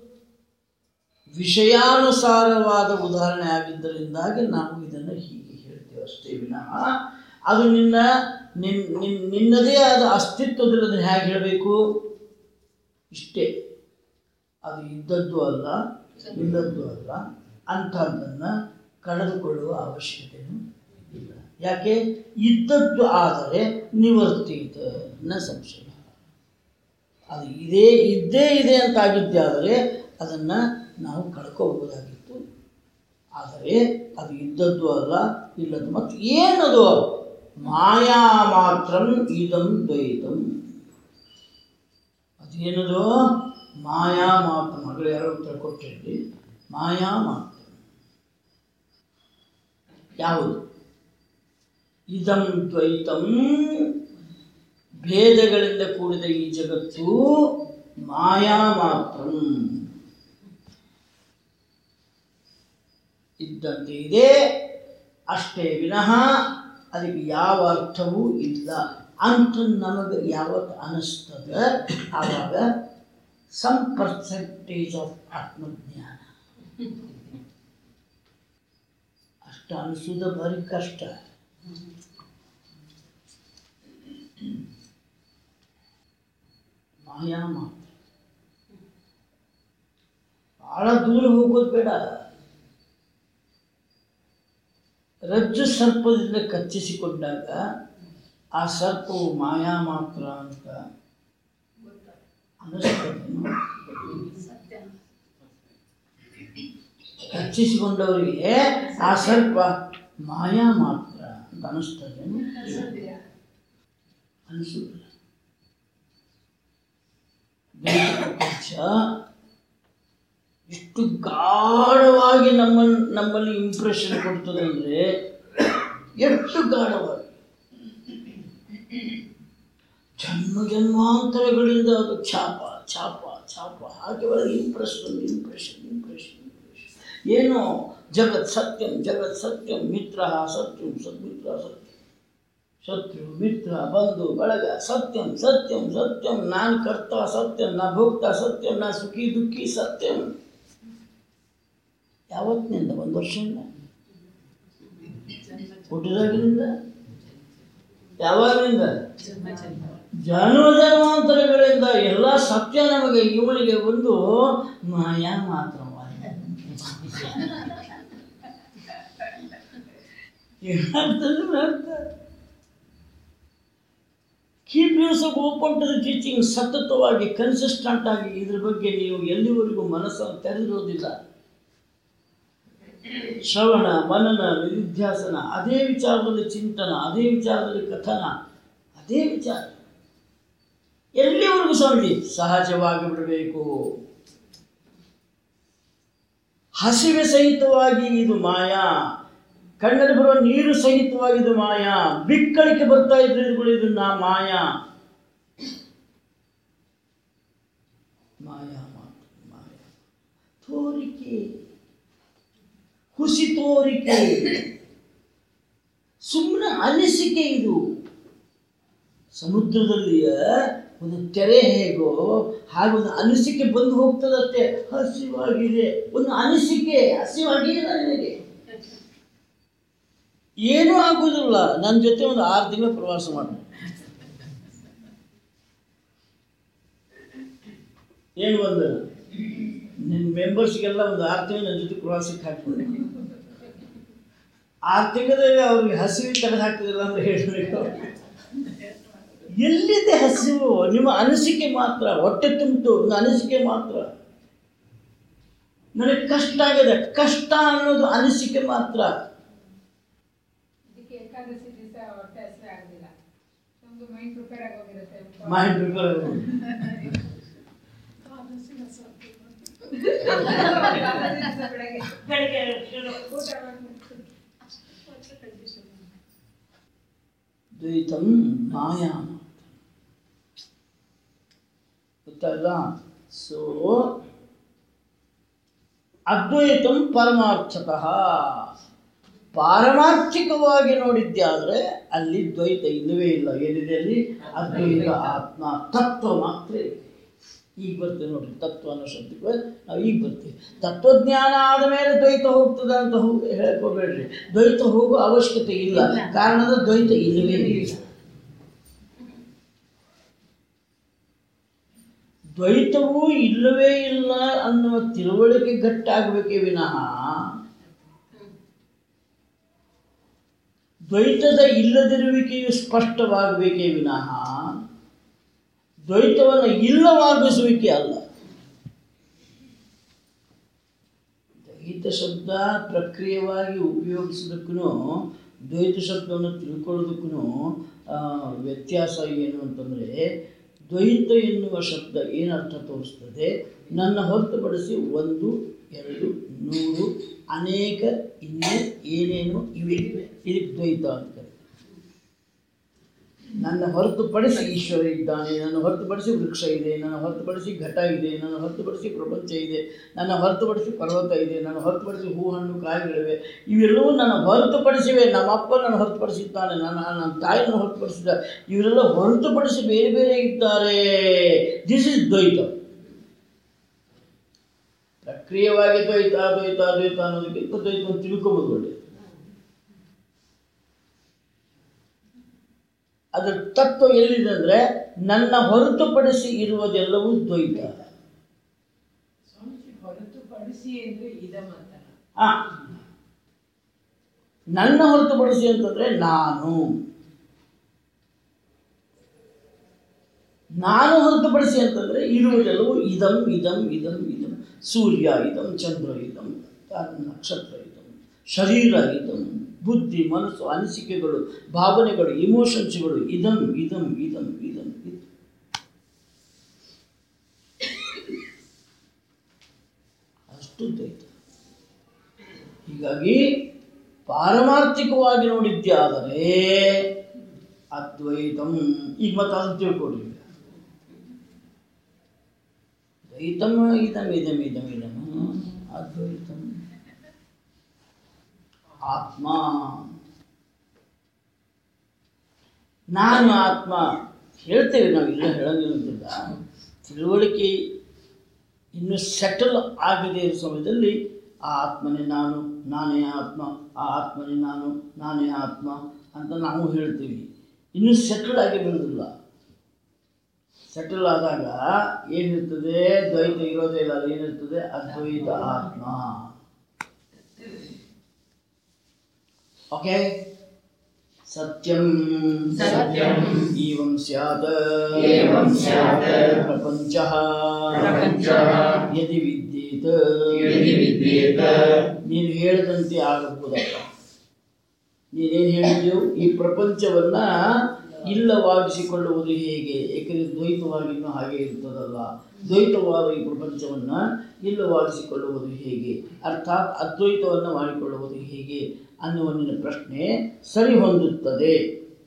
ವಿಷಯಾನುಸಾರವಾದ ಉದಾಹರಣೆ ಆಗಿದ್ದರಿಂದಾಗಿ ನಾವು ಇದನ್ನು ಹೀಗೆ ಹೇಳ್ತೇವೆ ಅಷ್ಟೇ ವಿನಃ ಅದು ನಿನ್ನ ನಿನ್ ನಿನ್ ನಿನ್ನದೇ ಆದ ಅಸ್ತಿತ್ವದಲ್ಲಿ ಅದನ್ನು ಹೇಗೆ ಹೇಳಬೇಕು ಇಷ್ಟೇ ಅದು ಇದ್ದದ್ದು ಅಲ್ಲ ಇಲ್ಲದ್ದು ಅಲ್ಲ ಅಂಥದ್ದನ್ನು ಕಳೆದುಕೊಳ್ಳುವ ಅವಶ್ಯಕತೆಯೂ ಇಲ್ಲ ಯಾಕೆ ಇದ್ದದ್ದು ಆದರೆ ನಿವರ್ತಿತ ನ ಸಂಶಯ ಅದು ಇದೇ ಇದ್ದೇ ಇದೆ ಅಂತ ಆಗಿದ್ದೆ ಆದರೆ ಅದನ್ನು ನಾವು ಕಳ್ಕೋಬಹುದಾಗಿತ್ತು ಆದರೆ ಅದು ಇದ್ದದ್ದು ಅಲ್ಲ ಇಲ್ಲದ್ದು ಮತ್ತು ಏನದು ಮಾಯಾ ಮಾತ್ರ ಇದಂ ದ್ವೈತಂ ಅದೇನದು ಮಾಯಾ ಮಾತ್ರ ಮಗಳು ಯಾರೋ ಉತ್ತರ ಕೊಟ್ಟಿರಲಿ ಮಾಯಾ ಮಾತ್ರ ಯಾವುದು ಇದಂ ದ್ವೈತಂ ಭೇದಗಳಿಂದ ಕೂಡಿದ ಈ ಜಗತ್ತು ಮಾಯಾ ಮಾತ್ರ ಇದ್ದಂತೆ ಇದೆ ಅಷ್ಟೇ ವಿನಃ ಅದಕ್ಕೆ ಯಾವ ಅರ್ಥವೂ ಇಲ್ಲ ಅಂತ ನಮಗೆ ಯಾವತ್ತು ಅನಿಸ್ತದೆ ಆವಾಗ ಸಮ್ ಪರ್ಸೆಂಟೇಜ್ ಆಫ್ ಆತ್ಮಜ್ಞಾನ ಅಷ್ಟು ಅನಿಸೋದು ಭಾರಿ ಕಷ್ಟ ಮಾಯಾ ಮಾತ್ರ ಬಹಳ ದೂರ ಹೋಗೋದು ಬೇಡ ರಜ್ಜು ಸರ್ಪದಿಂದ ಕಚ್ಚಿಸಿಕೊಂಡಾಗ ಆ ಸರ್ಪವು ಮಾಯಾ ಮಾತ್ರ ಅಂತ ಅನಿಸ್ತದೇನು ಸತ್ಯ ಕಚ್ಚಿಸಿಕೊಂಡವರಿಗೆ ಆ ಸರ್ಪ ಮಾಯಾ ಮಾತ್ರ ಅಂತ ಅನಿಸ್ತದೇನು ಸತ್ಯ ಅನಿಸುವುದಿಲ್ಲ ದ್ವೈತ ಪ್ರಪಂಚ ಎಷ್ಟು ಗಾಢವಾಗಿ ನಮ್ಮ ನಮ್ಮಲ್ಲಿ ಇಂಪ್ರೆಷನ್ ಕೊಡ್ತದೆ ಅಂದರೆ ಎಷ್ಟು ಗಾಢವಾಗಿ ಜನ್ಮ ಜನ್ಮಾಂತರಗಳಿಂದ ಅದು ಛಾಪ ಛಾಪ ಛಾಪ ಹಾಗೆ ಒಳಗೆ ಇಂಪ್ರೆಷನ್ ಇಂಪ್ರೆಷನ್ ಇಂಪ್ರೆಷನ್ ಇಂಪ್ರೆಷನ್ ಏನು ಜಗತ್ ಸತ್ಯಂ ಜಗತ್ ಸತ್ಯಂ ಮಿತ್ರ ಸತ್ಯಂ ಸದ್ಮಿತ್ರ ಸತ್ಯಂ ಶತ್ರು ಮಿತ್ರ ಬಂಧು ಬಳಗ ಸತ್ಯಂ ಸತ್ಯಂ ಸತ್ಯಂ ನಾನು ಕರ್ತ ಸತ್ಯಂ ನಾ ಭೋಕ್ತ ಸತ್ಯಂ ನಾ ಸುಖಿ ದುಃಖಿ ಸತ್ಯಂ ಯಾವತ್ತಿನಿಂದ ಒಂದು ವರ್ಷದಿಂದ ಹುಟ್ಟಿದಾಗಿನಿಂದ ಯಾವಾಗಿನಿಂದ ಜನ್ಮ ಜನ್ಮಾಂತರಗಳಿಂದ ಎಲ್ಲ ಸತ್ಯ ನಮಗೆ ಇವನಿಗೆ ಒಂದು ಮಾಯಾ ಮಾತ್ರವಾದ ಏನಂತಂದ್ರೆ ಅರ್ಥ keep yourself open to the teaching ಸತತವಾಗಿ ಕನ್ಸಿಸ್ಟೆಂಟ್ ಆಗಿ ಇದ್ರ ಬಗ್ಗೆ ನೀವು ಎಲ್ಲಿವರೆಗೂ ಮನಸ್ಸನ್ನು ತೆರೆದಿರೋದಿಲ್ಲ ಶ್ರವಣ ಮನನ ನಿಧಿಧ್ಯಾಸನ ಅದೇ ವಿಚಾರದಲ್ಲಿ ಚಿಂತನ ಅದೇ ವಿಚಾರದಲ್ಲಿ ಕಥನ ಅದೇ ವಿಚಾರ ಎಲ್ಲಿವರೆಗೂ ಸ್ವಾಮಿ ಸಹಜವಾಗಿ ಬಿಡಬೇಕು ಹಸಿವೆ ಸಹಿತವಾಗಿ ಇದು ಮಾಯಾ ಕಣ್ಣಲ್ಲಿ ಬರುವ ನೀರು ಸಹಿತವಾಗಿ ಇದು ಮಾಯಾ ಬಿಕ್ಕಳಿಕೆ ಬರ್ತಾ ಇದ್ರೆ ಇದುಗಳು ಇದು ನಾ ಮಾಯಾ ಮಾಯಾ ಮಾತು ಮಾಯಾ ತೋರಿಕೆ ಹುಸಿ ತೋರಿಕೆ ಸುಮ್ಮನೆ ಅನಿಸಿಕೆ ಇದು ಸಮುದ್ರದಲ್ಲಿಯ ಒಂದು ತೆರೆ ಹೇಗೋ ಹಾಗೆ ಒಂದು ಅನಿಸಿಕೆ ಬಂದು ಹೋಗ್ತದಷ್ಟೇ ಹಸಿವಾಗಿದೆ ಒಂದು ಅನಿಸಿಕೆ ಹಸಿವಾಗಿದೆ ನನಗೆ ಏನೂ ಆಗುವುದಿಲ್ಲ ನನ್ನ ಜೊತೆ ಒಂದು ಆರು ತಿಂಗಳು ಪ್ರವಾಸ ಮಾಡಿ ಏನು ಬಂದ ನಿನ್ನ ಮೆಂಬರ್ಸ್ಗೆಲ್ಲ ಒಂದು ಆರು ತಿಂಗಳು ನನ್ನ ಜೊತೆ ಪ್ರವಾಸಕ್ಕೆ ಹಾಕ್ಬಿಡಿ ಆರು ತಿಂಗಳಲ್ಲಿ ಅವ್ರಿಗೆ ಹಸಿವು ತೆಗೆದು ಹಾಕ್ತಿದಿಲ್ಲ ಅಂತ ಹೇಳಬೇಕು ಎಲ್ಲಿದೆ ಹಸಿವು ನಿಮ್ಮ ಅನಿಸಿಕೆ ಮಾತ್ರ ಹೊಟ್ಟೆ ತುಂಬಿತು ಒಂದು ಅನಿಸಿಕೆ ಮಾತ್ರ ನನಗೆ ಕಷ್ಟ ಆಗಿದೆ ಕಷ್ಟ ಅನ್ನೋದು ಅನಿಸಿಕೆ ಮಾತ್ರ ಇದಕ್ಕೆ ಏಕಾದಶಿ ದಿವಸ ಹೊಟ್ಟೆ ಹಸಿವೆ ಆಗೋದಿಲ್ಲ ನಮ್ದು ಮೈಂಡ್ ಪ್ರಿಪೇರ್ ಆಗೋಗಿರುತ್ತೆ ಮೈಂಡ್ ಪ್ರಿಪೇರ್ ದಿವಸ ಬೆಳಗ್ಗೆ ಊಟ ಮಾಡ್ಬಿಟ್ಟು ದ್ವೈತಂ ಮಾಯಾ ಗೊತ್ತಲ್ಲ ಸೊ ಅದ್ವೈತಂ ಪರಮಾರ್ಥತಃ ಪಾರಮಾರ್ಥಿಕವಾಗಿ ನೋಡಿದ್ಯಾದರೆ ಅಲ್ಲಿ ದ್ವೈತ ಇಲ್ಲವೇ ಇಲ್ಲ ಏನಿದೆ ಅಲ್ಲಿ ಅದ್ವೈತ ಆತ್ಮ ತತ್ವ ಮಾತ್ರ ಇದೆ ಈಗ ಬರ್ತೇವೆ ನೋಡಿ ತತ್ವ ಅನ್ನೋ ಶಬ್ದಕ್ಕೆ ನಾವು ಈಗ ಬರ್ತೀವಿ ತತ್ವಜ್ಞಾನ ಆದ ಮೇಲೆ ದ್ವೈತ ಹೋಗ್ತದೆ ಅಂತ ಹೋಗಿ ಹೇಳ್ಕೊಬೇಡ್ರಿ ದ್ವೈತ ಹೋಗೋ ಅವಶ್ಯಕತೆ ಇಲ್ಲ ಕಾರಣದ ದ್ವೈತ ಇಲ್ಲವೇ ಇಲ್ಲ ದ್ವೈತವೂ ಇಲ್ಲವೇ ಇಲ್ಲ ಅನ್ನುವ ತಿಳುವಳಿಕೆ ಗಟ್ಟಾಗಬೇಕೇ ವಿನಃ ದ್ವೈತದ ಇಲ್ಲದಿರುವಿಕೆಯು ಸ್ಪಷ್ಟವಾಗಬೇಕೇ ವಿನಃ ದ್ವೈತವನ್ನು ಇಲ್ಲವಾಗಿಸುವಿಕೆ ಅಲ್ಲ ದ್ವೈತ ಶಬ್ದ ಪ್ರಕ್ರಿಯೆವಾಗಿ ಉಪಯೋಗಿಸೋದಕ್ಕೂ ದ್ವೈತ ಶಬ್ದವನ್ನು ತಿಳ್ಕೊಳ್ಳೋದಕ್ಕೂ ವ್ಯತ್ಯಾಸ ಏನು ಅಂತಂದರೆ ದ್ವೈತ ಎನ್ನುವ ಶಬ್ದ ಏನರ್ಥ ತೋರಿಸ್ತದೆ ನನ್ನ ಹೊರತುಪಡಿಸಿ ಒಂದು ಎರಡು ನೂರು ಅನೇಕ ಇನ್ನೂ ಏನೇನು ಇವೆ ಇದಕ್ಕೆ ದ್ವೈತ ಅಂತ ಕರೀತಾರೆ ನನ್ನ ಹೊರತುಪಡಿಸಿ ಈಶ್ವರ ಇದ್ದಾನೆ ನನ್ನ ಹೊರತುಪಡಿಸಿ ವೃಕ್ಷ ಇದೆ ನನ್ನ ಹೊರತುಪಡಿಸಿ ಘಟ ಇದೆ ನನ್ನ ಹೊರತುಪಡಿಸಿ ಪ್ರಪಂಚ ಇದೆ ನನ್ನ ಹೊರತುಪಡಿಸಿ ಪರ್ವತ ಇದೆ ನನ್ನ ಹೊರತುಪಡಿಸಿ ಹೂ ಹಣ್ಣು ಕಾಯಿಗಳಿವೆ ಇವೆಲ್ಲವೂ ನನ್ನ ಹೊರತುಪಡಿಸಿವೆ ನಮ್ಮಪ್ಪ ನನ್ನ ಹೊರತುಪಡಿಸಿದ್ದಾನೆ ನನ್ನ ನನ್ನ ತಾಯಿ ನನ್ನ ಹೊರತುಪಡಿಸಿದ್ದಾರೆ ಇವರೆಲ್ಲ ಹೊರತುಪಡಿಸಿ ಬೇರೆ ಬೇರೆ ಇದ್ದಾರೆ ದಿಸ್ ಇಸ್ ದ್ವೈತ ಪ್ರಕ್ರಿಯವಾಗಿ ದ್ವೈತ ದ್ವೈತ ದ್ವೈತ ಅನ್ನೋದಕ್ಕಿಂತ ದ್ವೈತ ತಿಳ್ಕೊಬೋದು ಒಳ್ಳೆಯದು ಅದರ ತತ್ವ ಎಲ್ಲಿದೆ ಅಂದರೆ ನನ್ನ ಹೊರತುಪಡಿಸಿ ಇರುವುದೆಲ್ಲವೂ ದ್ವೈತ ಸ್ವಾಮೀಜಿ ಹೊರತುಪಡಿಸಿ ಅಂದ್ರೆ ಇದಮಂತನ ಆ ನನ್ನ ಹೊರತುಪಡಿಸಿ ಅಂತಂದ್ರೆ ನಾನು ನಾನು ಹೊರತುಪಡಿಸಿ ಅಂತಂದ್ರೆ ಇರುವುದೆಲ್ಲವೂ ಇದಂ ಇದಂ ಇದಂ ಇದಂ ಸೂರ್ಯ ಇದಂ ಚಂದ್ರ ಇದಂ ನಕ್ಷತ್ರ ಇದಂ ಶರೀರ ಇದಂ ಬುದ್ಧಿ ಮನಸ್ಸು ಅನಿಸಿಕೆಗಳು ಭಾವನೆಗಳು ಇಮೋಷನ್ಸ್ಗಳು ಇದಂ ಇದಂ ಇದಂ ಇದಂ ಇದಂ ಅಷ್ಟು ದ್ವೈತ ಹೀಗಾಗಿ ಪಾರಮಾರ್ಥಿಕವಾಗಿ ನೋಡಿದ್ಯಾದರೆ ಅದ್ವೈತಂ ಈಗ ಮತ್ತೆ ಅದನ್ನು ತಿಳ್ಕೊಡಿ ಈಗ. ದ್ವೈತಂ ಇದಂ ಇದಂ ಇದಂ ಇದಂ ಅದ್ವೈತಂ ಆತ್ಮ ನಾನು ಆತ್ಮ ಹೇಳ್ತೇವೆ ನಾವು ಇಲ್ಲ ಹೇಳಂಗಿಲ್ಲ ತಿಳುವಳಿಕೆ ಇನ್ನು ಸೆಟಲ್ ಆಗದೇ ಇರೋ ಸಮಯದಲ್ಲಿ ಆ ಆತ್ಮನೇ ನಾನು ನಾನೇ ಆತ್ಮ ಆ ಆತ್ಮನೇ ನಾನು ನಾನೇ ಆತ್ಮ ಅಂತ ನಾವು ಹೇಳ್ತೀವಿ ಇನ್ನು ಸೆಟಲ್ ಆಗಿರೋದಿಲ್ಲ ಸೆಟಲ್ ಆದಾಗ ಏನಿರ್ತದೆ ದ್ವೈತ ಇರೋದೇ ಇಲ್ಲ ಅಲ್ಲಿ ಏನಿರ್ತದೆ ಅದ್ವೈತ ಆತ್ಮ ಓಕೆ ಸತ್ಯಂ ಸತ್ಯಂ ಏವಂ ಸ್ಯಾತ್ ಏವಂ ಸ್ಯಾತ್ ಪ್ರಪಂಚಃ ಪ್ರಪಂಚಃ ಯದಿ ವಿದ್ಯೇತ ಯದಿ ವಿದ್ಯೇತ ನೀನು ಹೇಳಿದಂತೆ ಆಗಬಹುದಪ್ಪ ನೀನೇನು ಹೇಳಿದೆವು ಈ ಪ್ರಪಂಚವನ್ನ ಇಲ್ಲವಾಗಿಸಿಕೊಳ್ಳುವುದು ಹೇಗೆ ಏಕೆಂದರೆ ದ್ವೈತವಾಗಿ ಇನ್ನೂ ಹಾಗೆ ಇರ್ತದಲ್ಲ ದ್ವೈತವಾದ ಈ ಪ್ರಪಂಚವನ್ನ ಇಲ್ಲವಾಗಿಸಿಕೊಳ್ಳುವುದು ಹೇಗೆ ಅರ್ಥಾತ್ ಅದ್ವೈತವನ್ನು ಮಾಡಿಕೊಳ್ಳುವುದು ಹೇಗೆ ಅನ್ನುವ ನಿನ್ನ ಪ್ರಶ್ನೆ ಸರಿ ಹೊಂದುತ್ತದೆ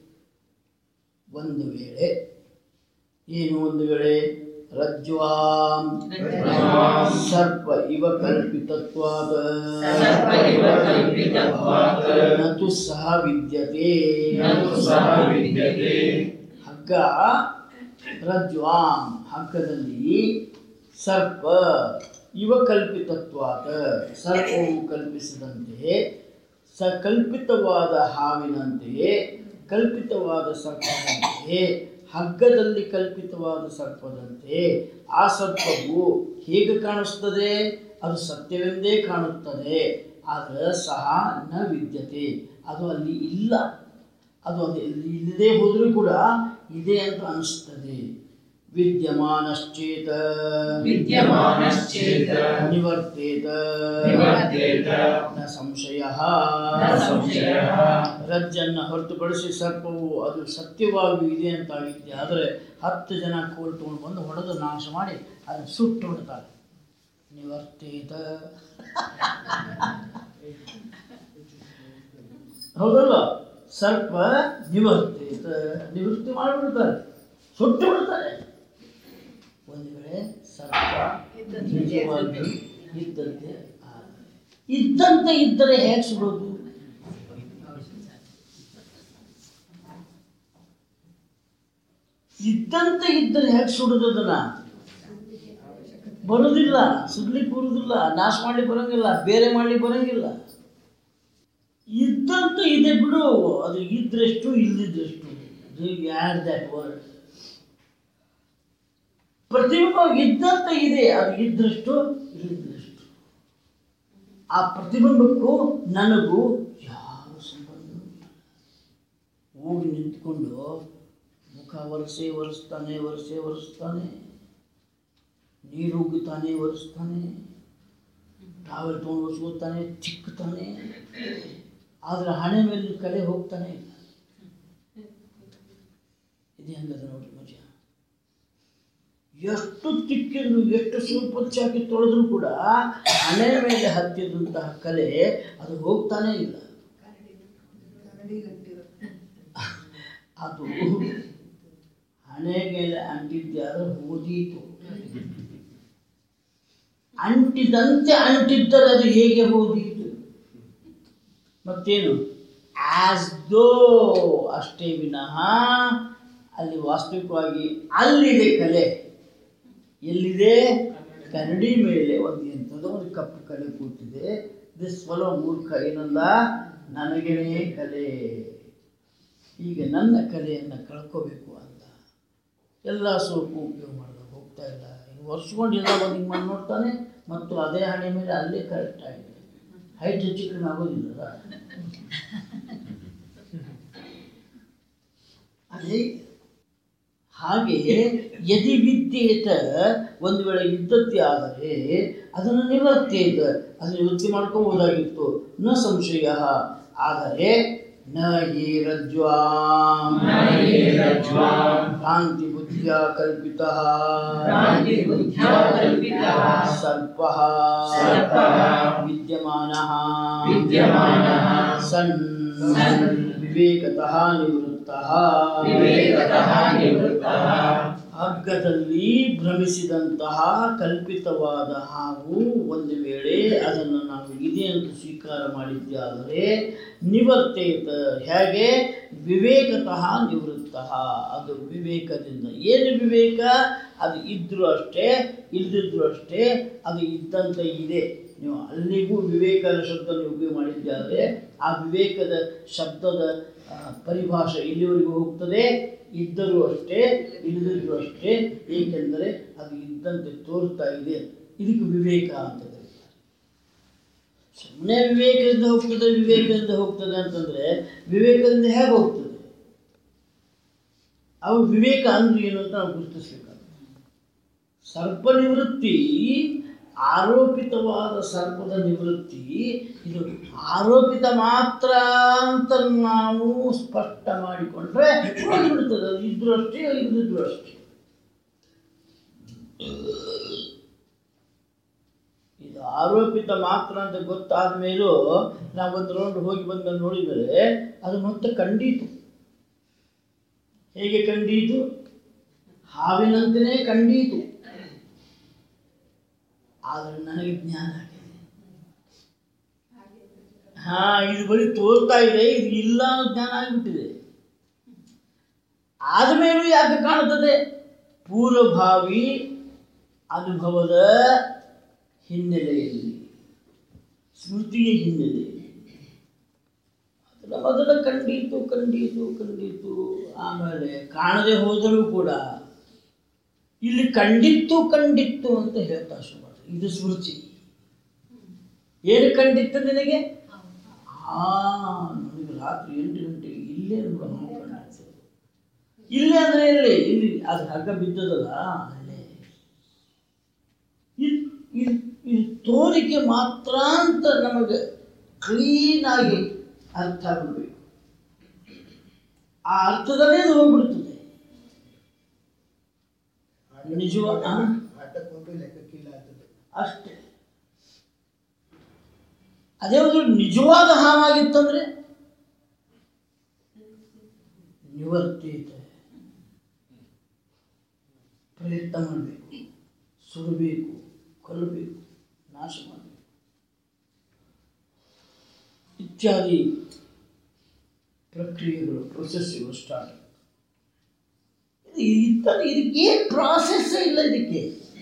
ಒಂದು ವೇಳೆ ಏನು ಒಂದು ವೇಳೆ ರಜ್ವಾಂ ರಜ್ವಾಂ ಸರ್ಪ ಇವ ಕಲ್ಪಿತತ್ವಾದ ಸರ್ಪ ಇವ ಕಲ್ಪಿತತ್ವಾತ್ ನ ತು ಸಹ ವಿದ್ಯತೆ ನ ತು ಸಹ ವಿದ್ಯತೆ ಹಗ್ಗ ರಜ್ವಾಂ ಹಗ್ಗದಲ್ಲಿ ಸರ್ಪ ಇವ ಕಲ್ಪಿತತ್ವಾದ ಸರ್ಪವು ಕಲ್ಪಿಸಿದಂತೆ ಸ ಕಲ್ಪಿತವಾದ ಹಾವಿನಂತೆಯೇ ಕಲ್ಪಿತವಾದ ಸರ್ಪದಂತೆಯೇ ಹಗ್ಗದಲ್ಲಿ ಕಲ್ಪಿತವಾದ ಸರ್ಪದಂತೆ ಆ ಸರ್ಪವು ಹೇಗೆ ಕಾಣಿಸ್ತದೆ ಅದು ಸತ್ಯವೆಂದೇ ಕಾಣುತ್ತದೆ ಆದರೆ ಸಹ ನ ವಿದ್ಯತೆ ಅದು ಅಲ್ಲಿ ಇಲ್ಲ ಅದು ಅದು ಇಲ್ಲಿ ಇಲ್ಲದೆ ಹೋದರೂ ಕೂಡ ಇದೆ ಅಂತ ಅನಿಸ್ತದೆ ವಿದ್ಯಮಾನಶ್ಚೇತ ವಿದ್ಯಮಾನಶ್ಚೇತ ನಿವರ್ತೇತ ನಿವರ್ತೇತ ನ ಸಂಶಯ ನ ಸಂಶಯಃ ರಜ್ಜನ್ನು ಹೊರತುಪಡಿಸಿ ಸರ್ಪವು ಅದು ಸತ್ಯವಾಗಿಯೂ ಇದೆ ಅಂತ ಆಗಿದ್ದೆ ಆದರೆ ಹತ್ತು ಜನ ಕೋಲ್ ತಗೊಂಡು ಬಂದು ಹೊಡೆದು ನಾಶ ಮಾಡಿ ಅದನ್ನು ಸುಟ್ಟು ಬಿಡ್ತಾರೆ ನಿವರ್ತೇತ ಹೌದಲ್ಲ ಸರ್ಪ ನಿವರ್ತೇತ ನಿವೃತ್ತಿ ಮಾಡಿಬಿಡ್ತಾರೆ ಸುಟ್ಟು ಬಿಡ್ತಾರೆ ಒಂದು ವೇಳೆ ಸರ್ಪ ನಿಜವಾಗಿಯೂ ಇದ್ದಂತೆ ಆದರೆ ಇದ್ದಂತೆ ಇದ್ದರೆ ಹೇಗೆ ಸುಡೋದು ಇದ್ದಂತೆ ಇದ್ದರೆ ಹೇಗೆ ಸುಡೋದು ಅದನ್ನ ಬರೋದಿಲ್ಲ ಸುಡ್ಲಿಕ್ಕೆ ಬರುವುದಿಲ್ಲ ನಾಶ ಮಾಡ್ಲಿಕ್ಕೆ ಬರೋಂಗಿಲ್ಲ ಬೇರೆ ಮಾಡ್ಲಿಕ್ಕೆ ಬರೋಂಗಿಲ್ಲ ಇದ್ದಂತೆ ಇದೆ ಬಿಡು ಅದು ಇದ್ರೆಷ್ಟು ಇಲ್ಲದಿದ್ರೆಷ್ಟು ಯಾರ್ ದ್ಯಾಟ್ ವರ್ಡ್ ಪ್ರತಿಬಿಂಬ ಇದ್ದಂತೆ ಇದೆ ಅದು ಇದ್ರಷ್ಟು ಇಲ್ಲದಿದ್ರಷ್ಟು ಆ ಪ್ರತಿಬಿಂಬಕ್ಕೂ ನನಗೂ ಯಾವ ಸಂಬಂಧ ಹೋಗಿ ನಿಂತ್ಕೊಂಡು ಮುಖ ಒರೆಸೆ ಒರೆಸ್ತಾನೆ ಒರೆಸೆ ಒರೆಸ್ತಾನೆ ನೀರು ಉಗ್ಗುತ್ತಾನೆ ಒರೆಸ್ತಾನೆ ಟಾವೆಲ್ ತೊಗೊಂಡು ಒರೆಸ್ಕೊತಾನೆ ಚಿಕ್ಕತಾನೆ ಆದರೆ ಹಣೆ ಮೇಲೆ ಕಲೆ ಹೋಗ್ತಾನೆ ಇಲ್ಲ ಇದು ಹೆಂಗದ ನೋಡ್ರಿ ಮಜ ಎಷ್ಟು ತಿಕ್ಕಿದ್ರು ಎಷ್ಟು ಸ್ವಲ್ಪ ಚಾಕಿ ತೊಳೆದ್ರು ಕೂಡ ಹಣೆ ಮೇಲೆ ಹತ್ತಿದಂತಹ ಕಲೆ ಅದು ಹೋಗ್ತಾನೇ ಇಲ್ಲ ಅದು ಹಣೆಗೆಲೆ ಅಂಟಿದ್ಯಾರು ಓದೀತು ಅಂಟಿದಂತೆ ಅಂಟಿದ್ದರೆ ಅದು ಹೇಗೆ ಹೋದೀತು ಮತ್ತೇನು ಆಸ್ ದೋ ಅಷ್ಟೇ ವಿನಃ ಅಲ್ಲಿ ವಾಸ್ತವಿಕವಾಗಿ ಅಲ್ಲಿದೆ ಕಲೆ ಎಲ್ಲಿದೆ ಕನ್ನಡಿ ಮೇಲೆ ಒಂದು ಎಂಥದೋ ಒಂದು ಕಪ್ಪು ಕಲೆ ಕೂತಿದೆ ದಿಸ್ ಫಲೋ ಮೂರ್ಖ ಏನಂದ ನನಗೇನೇ ಕಲೆ ಈಗ ನನ್ನ ಕಲೆಯನ್ನು ಕಳ್ಕೋಬೇಕು ಅಂತ ಎಲ್ಲ ಸೋಪು ಉಪಯೋಗ ಮಾಡಿದ ಹೋಗ್ತಾ ಇಲ್ಲ ಹಿಂಗೆ ಒರೆಸ್ಕೊಂಡು ಎಲ್ಲ ಒಂದು ಹಿಂಗೆ ಮಾಡಿ ನೋಡ್ತಾನೆ ಮತ್ತು ಅದೇ ಹಣೆ ಮೇಲೆ ಅಲ್ಲೇ ಕರೆಕ್ಟ್ ಆಗಿದೆ ಹೈಟ್ ಹೆಚ್ಚು ಕಡಿಮೆ ಆಗೋದಿಲ್ಲ ಅದೇ ಹಾಗೆಯೇ ಯದಿ ವಿದ್ಯೇತ ಒಂದು ವೇಳೆ ಇದ್ದದ್ದೇ ಆದರೆ ಅದನ್ನು ನಿವರ್ತೇತ ಅದನ್ನು ನಿವೃತ್ತಿ ಮಾಡ್ಕೋಬೋದಾಗಿತ್ತು ನ ಸಂಶಯ ಆದರೆ ನ ಯೇ ರಜ್ವಾಂ ನ ಯೇ ರಜ್ವಾಂ ಭ್ರಾಂತಿ ಬುದ್ಧಿಯ ಕಲ್ಪಿತ ಭ್ರಾಂತಿಬುದ್ಧ್या ಕಲ್ಪಿತಃ ಸರ್ಪ ಸರ್ಪಃ ವಿದ್ಯಮಾನಃ ವಿದ್ಯಮಾನಃ ಸನ್ ಸನ್ ವಿವೇಕತಃ ನಿವೃತ್ತಃ ವಿವೇಕತಃ ನಿವೃತ್ತಃ ಹಗ್ಗದಲ್ಲಿ ಭ್ರಮಿಸಿದಂತಹ ಕಲ್ಪಿತವಾದ ಹಾಗೂ ಒಂದು ವೇಳೆ ಅದನ್ನು ನಾವು ಇದೆ ಅಂತ ಸ್ವೀಕಾರ ಮಾಡಿದ್ದೇ ಆದರೆ ನಿವರ್ತೇತ ಹೇಗೆ ವಿವೇಕತಃ ನಿವೃತ್ತ ಅದು ವಿವೇಕದಿಂದ ಏನು ವಿವೇಕ ಅದು ಇದ್ದರೂ ಅಷ್ಟೇ ಇಲ್ಲದಿದ್ದರೂ ಅಷ್ಟೇ ಅದು ಇದ್ದಂತೆ ಇದೆ ನೀವು ಅಲ್ಲಿಗೂ ವಿವೇಕದ ಶಬ್ದ ನೀವು ಉಪಯೋಗ ಮಾಡಿದ್ದೆ ಆದರೆ ಆ ವಿವೇಕದ ಶಬ್ದದ ಆ, ಪರಿಭಾಷೆ ಇಲ್ಲಿವರೆಗೂ ಹೋಗ್ತದೆ ಇದ್ದರೂ ಅಷ್ಟೇ ಇಲ್ಲದಿದ್ದರೂ ಅಷ್ಟೇ ಏಕೆಂದರೆ ಅದು ಇದ್ದಂತೆ ತೋರುತ್ತಾ ಇದೆ ಇದಕ್ಕೆ ವಿವೇಕ ಅಂತ ಕರೀತಾರೆ ಸುಮ್ಮನೆ ವಿವೇಕದಿಂದ ಹೋಗ್ತದೆ ವಿವೇಕದಿಂದ ಹೋಗ್ತದೆ ಅಂತಂದರೆ ವಿವೇಕದಿಂದ ಹೇಗೆ ಹೋಗ್ತದೆ ಅವು ವಿವೇಕ ಅಂದ್ರೆ ಏನು ಅಂತ ನಾವು ಗುರುತಿಸ್ಬೇಕಾಗ್ತದೆ ಸರ್ಪ ನಿವೃತ್ತಿ ಆರೋಪಿತವಾದ ಸರ್ಪದ ನಿವೃತ್ತಿ ಇದು ಆರೋಪಿತ ಮಾತ್ರ ಅಂತ ನಾವು ಸ್ಪಷ್ಟ ಮಾಡಿಕೊಂಡ್ರೆ ಹೋಗ್ಬಿಡ್ತದೆ ಅದು ಇದ್ರೂ ಅಷ್ಟೇ ಇಲ್ಲದಿದ್ರು ಅಷ್ಟೇ ಇದು ಆರೋಪಿತ ಮಾತ್ರ ಅಂತ ಗೊತ್ತಾದ ಮೇಲೂ ನಾವು ಒಂದು ರೌಂಡ್ ಹೋಗಿ ಬಂದು ನೋಡಿದರೆ ಅದು ಮತ್ತೆ ಕಂಡೀತು ಹೇಗೆ ಕಂಡೀತು ಹಾವಿನಂತೆಯೇ ಕಂಡೀತು ಆದರೆ ನನಗೆ ಜ್ಞಾನ ಆಗಿದೆ ಹಾ ಇದು ಬರೀ ತೋರ್ತಾ ಇದೆ ಇದು ಇಲ್ಲ ಅನ್ನೋ ಜ್ಞಾನ ಆಗಿಬಿಟ್ಟಿದೆ ಆದಮೇಲೂ ಯಾಕೆ ಕಾಣುತ್ತದೆ ಪೂರ್ವಭಾವಿ ಅನುಭವದ ಹಿನ್ನೆಲೆಯಲ್ಲಿ ಸ್ಮೃತಿಯ ಹಿನ್ನೆಲೆಯಲ್ಲಿ ಅದರ ಮೊದಲ ಕಂಡೀತು ಕಂಡೀತು ಕಂಡೀತು ಆಮೇಲೆ ಕಾಣದೆ ಹೋದರೂ ಕೂಡ ಇಲ್ಲಿ ಕಂಡಿತ್ತು ಕಂಡಿತ್ತು ಅಂತ ಹೇಳ್ತಾ ಶುರು ಇದು ಸ್ಮೃತಿ ಏನು ಕಂಡಿತ್ತು ನಿನಗೆ ಆ ನನಗೆ ರಾತ್ರಿ ಎಂಟು ಗಂಟೆಗೆ ಇಲ್ಲೇ ನೋಡ ನಾವು ಕಂಡಿತ್ತು ಇಲ್ಲೇ ಅಂದ್ರೆ ಎಲ್ಲಿ ಇಲ್ಲಿ ಅದು ಹಗ್ಗ ಬಿದ್ದದಲ್ಲ ಅಲ್ಲೇ ಇದು ಇದು ಇದು ತೋರಿಕೆ ಮಾತ್ರ ಅಂತ ನಮಗೆ ಕ್ಲೀನಾಗಿ ಅರ್ಥ ಆಗಬೇಕು ಆ ಅರ್ಥದಲ್ಲೇ ಅದು ಹೋಗ್ಬಿಡ್ತದೆ ನಿಜವಾ- ಆ? ಆಟಕ್ಕೊಂದು ಲೆಕ್ಕಕ್ಕಿಲ್ಲ ಆಗ್ತದೆ ಅಷ್ಟೇ ಅದೇ ಒಂದು ನಿಜವಾದ ಹಾವಾಗಿತ್ತಂದ್ರೆ ನಿವರ್ತಿತ ಪ್ರಯತ್ನ ಮಾಡಬೇಕು ಸುಡಬೇಕು ಕೊಲ್ಲಬೇಕು ನಾಶ ಮಾಡಬೇಕು ಇತ್ಯಾದಿ ಪ್ರಕ್ರಿಯೆಗಳು ಪ್ರೊಸೆಸ್ಗಳು ಸ್ಟಾರ್ಟ್ ಇತ್ತ ಇದಕ್ಕೆ ಪ್ರಾಸೆಸ್ ಇಲ್ಲ ಇದಕ್ಕೆ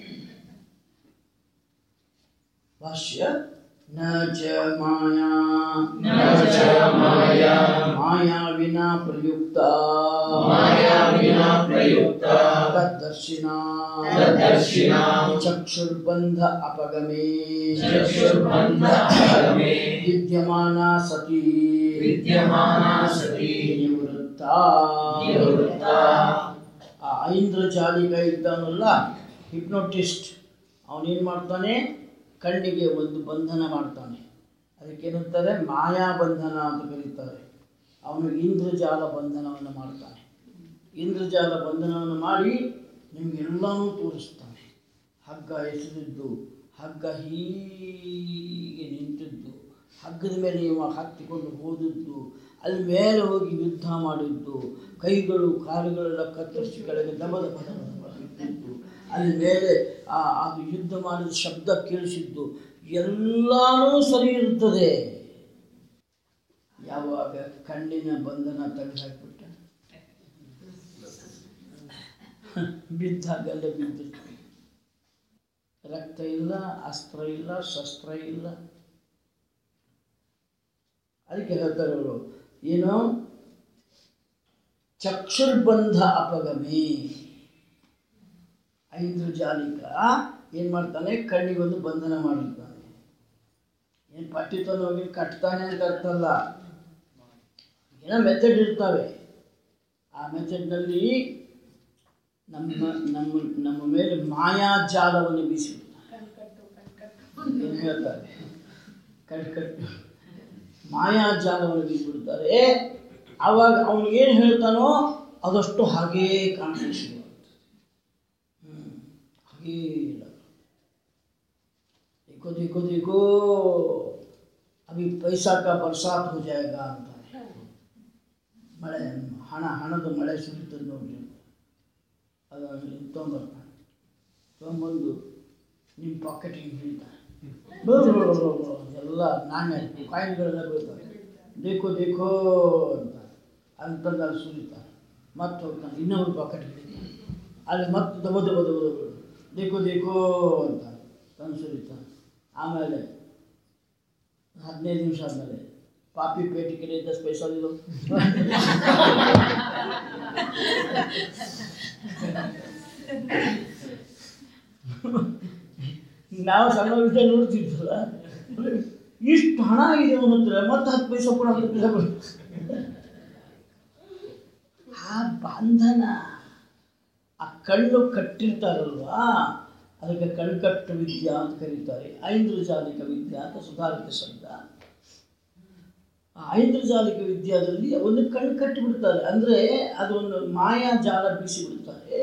ಭಾಷ್ಯ ನ ಚ ಮಾಯಾ ನ ಚ ಮಾಯಾ ಮಾಯಾ ವಿನಾ ಪ್ರಯುಕ್ತ ಮಾಯಾ ವಿನಾ ಪ್ರಯುಕ್ತ ತದ್ದರ್ಶಿನ ತದ್ದರ್ಶಿನ ಚಕ್ಷುರ್ಬಂಧ ಅಪಗಮೇ ಚಕ್ಷುರ್ಬಂಧ ಅಪಗಮೇ ವಿದ್ಯಮಾನ ಸತಿ ವಿದ್ಯಮಾನ ಸತಿ ನಿವೃತ್ತ ನಿವೃತ್ತ ಆ ಐಂದ್ರಜಾಲಿಕ ಇದ್ದಾನಲ್ಲ ಹಿಪ್ನೋಟಿಸ್ಟ್ ಅವನೇನು ಮಾಡ್ತಾನೆ ಕಣ್ಣಿಗೆ ಒಂದು ಬಂಧನ ಮಾಡ್ತಾನೆ ಅದಕ್ಕೇನಂತಾರೆ ಮಾಯಾ ಬಂಧನ ಅಂತ ಕರೀತಾರೆ ಅವನು ಇಂದ್ರಜಾಲ ಬಂಧನವನ್ನು ಮಾಡ್ತಾನೆ ಇಂದ್ರಜಾಲ ಬಂಧನವನ್ನು ಮಾಡಿ ನಿಮಗೆಲ್ಲನೂ ತೋರಿಸ್ತಾನೆ ಹಗ್ಗ ಎಸೆದಿದ್ದು ಹಗ್ಗ ಹೀಗೆ ನಿಂತಿದ್ದು ಹಗ್ಗದ ಮೇಲೆ ಇವ ಹತ್ತಿಕೊಂಡು ಹೋದದ್ದು ಅಲ್ಲಿ ಮೇಲೆ ಹೋಗಿ ಯುದ್ಧ ಮಾಡಿದ್ದು ಕೈಗಳು ಕಾಲುಗಳೆಲ್ಲ ಕತ್ತರಿಸಿ ಕೆಳಗೆ ದಬದ ಪದ ಬಿದ್ದಿದ್ದು ಅಲ್ಲಿ ಮೇಲೆ ಆ ಅದು ಯುದ್ಧ ಮಾಡಿದ ಶಬ್ದ ಕೇಳಿಸಿದ್ದು ಎಲ್ಲಾನು ಸರಿ ಇರ್ತದೆ ಯಾವಾಗ ಕಣ್ಣಿನ ಬಂಧನ ತೆಗೆದುಹಾಕ್ಬಿಟ್ಟ ಬಿದ್ದಾಗಲ್ಲೇ ಬಿದ್ದಿತ್ತು ರಕ್ತ ಇಲ್ಲ ಅಸ್ತ್ರ ಇಲ್ಲ ಶಸ್ತ್ರ ಇಲ್ಲ ಅದಕ್ಕೆ ಹೇಳ್ತಾರೆ ಅವರು ಏನು ಚಕ್ಷುರ್ಬಂಧ ಅಪಗಮಿ ಐದು ಜಾಲಿಕ ಏನು ಮಾಡ್ತಾನೆ ಕಣ್ಣಿಗೊಂದು ಬಂಧನ ಮಾಡಿರ್ತಾನೆ ಏನು ಪಟ್ಟಿ ತಂದು ಹೋಗಿ ಕಟ್ತಾನೆ ಅಂತ ಅರ್ಥ ಅಲ್ಲ ಏನೋ ಮೆಥಡ್ ಇರ್ತವೆ ಆ ಮೆಥಡ್ನಲ್ಲಿ ನಮ್ಮ ನಮ್ಮ ನಮ್ಮ ಮೇಲೆ ಮಾಯಾಜಾಲವನ್ನು ಬೀಸಿಬಿಡ್ತಾನೆ ಏನು ಹೇಳ್ತಾರೆ ಕಟ್ ಕಟ್ ಮಾಯಾಜಾಲವನ್ನು ಬೀಸಿಬಿಡ್ತಾರೆ ಆವಾಗ ಅವನು ಏನು ಹೇಳ್ತಾನೋ ಅದಷ್ಟು ಹಾಗೇ ಕಾಣಿಸ್ತು ಹ್ಮ್. ಹಾಗೇ ಇಲ್ಲ देखो देखो देखो अभी पैसा का बरसात हो जाएगा ಅಂತಾರೆ ಮಳೆ ಹಣ ಹಣದ ಮಳೆ ಸುರಿತದೆ ನೋಡ್ರಿ ಅದನ್ನು ತೊಗೊಂಬರ್ತಾನೆ ತೊಗೊಂಬಂದು ನಿಮ್ಮ ಪಾಕೆಟಿಗೆ ಹಿಡಿತಾನೆ ಎಲ್ಲ ನಾಣ್ಯ ಕಾಯಿನ್ಗಳೆಲ್ಲ ಬೀಳ್ತವೆ ದೇಖೋ ದೇಖೋ ಅಂತ ಅಂತಂದು ಅಲ್ಲಿ ಸುರಿತಾನೆ ಮತ್ತೆ ಹೋಗ್ತಾನೆ ಇನ್ನೊಂದು ಪಾಕೆಟ್ ಹಿಡಿತಾನೆ ಅಲ್ಲಿ ಮತ್ತೆ ದಬ ದಬ ದಬ ದಬ ದೇಖೋ ದೇಖೋ ಅಂತ ತಂದು ಸುರಿತಾನೆ ಆಮೇಲೆ ಹದಿನೈದು ನಿಮಿಷ ಆದಮೇಲೆ ಪಾಪಿ ಪೇಟಿಗೆ ದಸ್ ಪೈಸಾ ದಿಲೋ ನಾವು ಸಣ್ಣವರಿದ್ದ ನೋಡ್ತಿದ್ವಲ್ಲ ಇಷ್ಟು ಹಣ ಇದೆ ಅವನ ಹತ್ರ ಮತ್ತೆ ಹತ್ತು ಪೈಸೆ ಕೂಡ ಹತ್ತು ಪೈಸೆ ಕೊಡು. ಆ ಬಂಧನ ಆ ಕಣ್ಣು ಕಟ್ಟಿರ್ತಾರಲ್ವಾ ಅದಕ್ಕೆ ಕಣ್ಕಟ್ಟು ವಿದ್ಯಾ ಅಂತ ಕರೀತಾರೆ ಐಂದ್ರಜಾಲಿಕ ವಿದ್ಯಾ ಅಂತ ಸುಧಾರಿತ ಶಬ್ದ ಆ ಐಂದ್ರಜಾಲಿಕ ವಿದ್ಯಾದಲ್ಲಿ ಒಂದು ಕಣ್ಣು ಕಟ್ಟಿ ಬಿಡ್ತಾರೆ ಅಂದರೆ ಅದೊಂದು ಮಾಯಾಜಾಲ ಬೀಸಿ ಬಿಡ್ತಾರೆ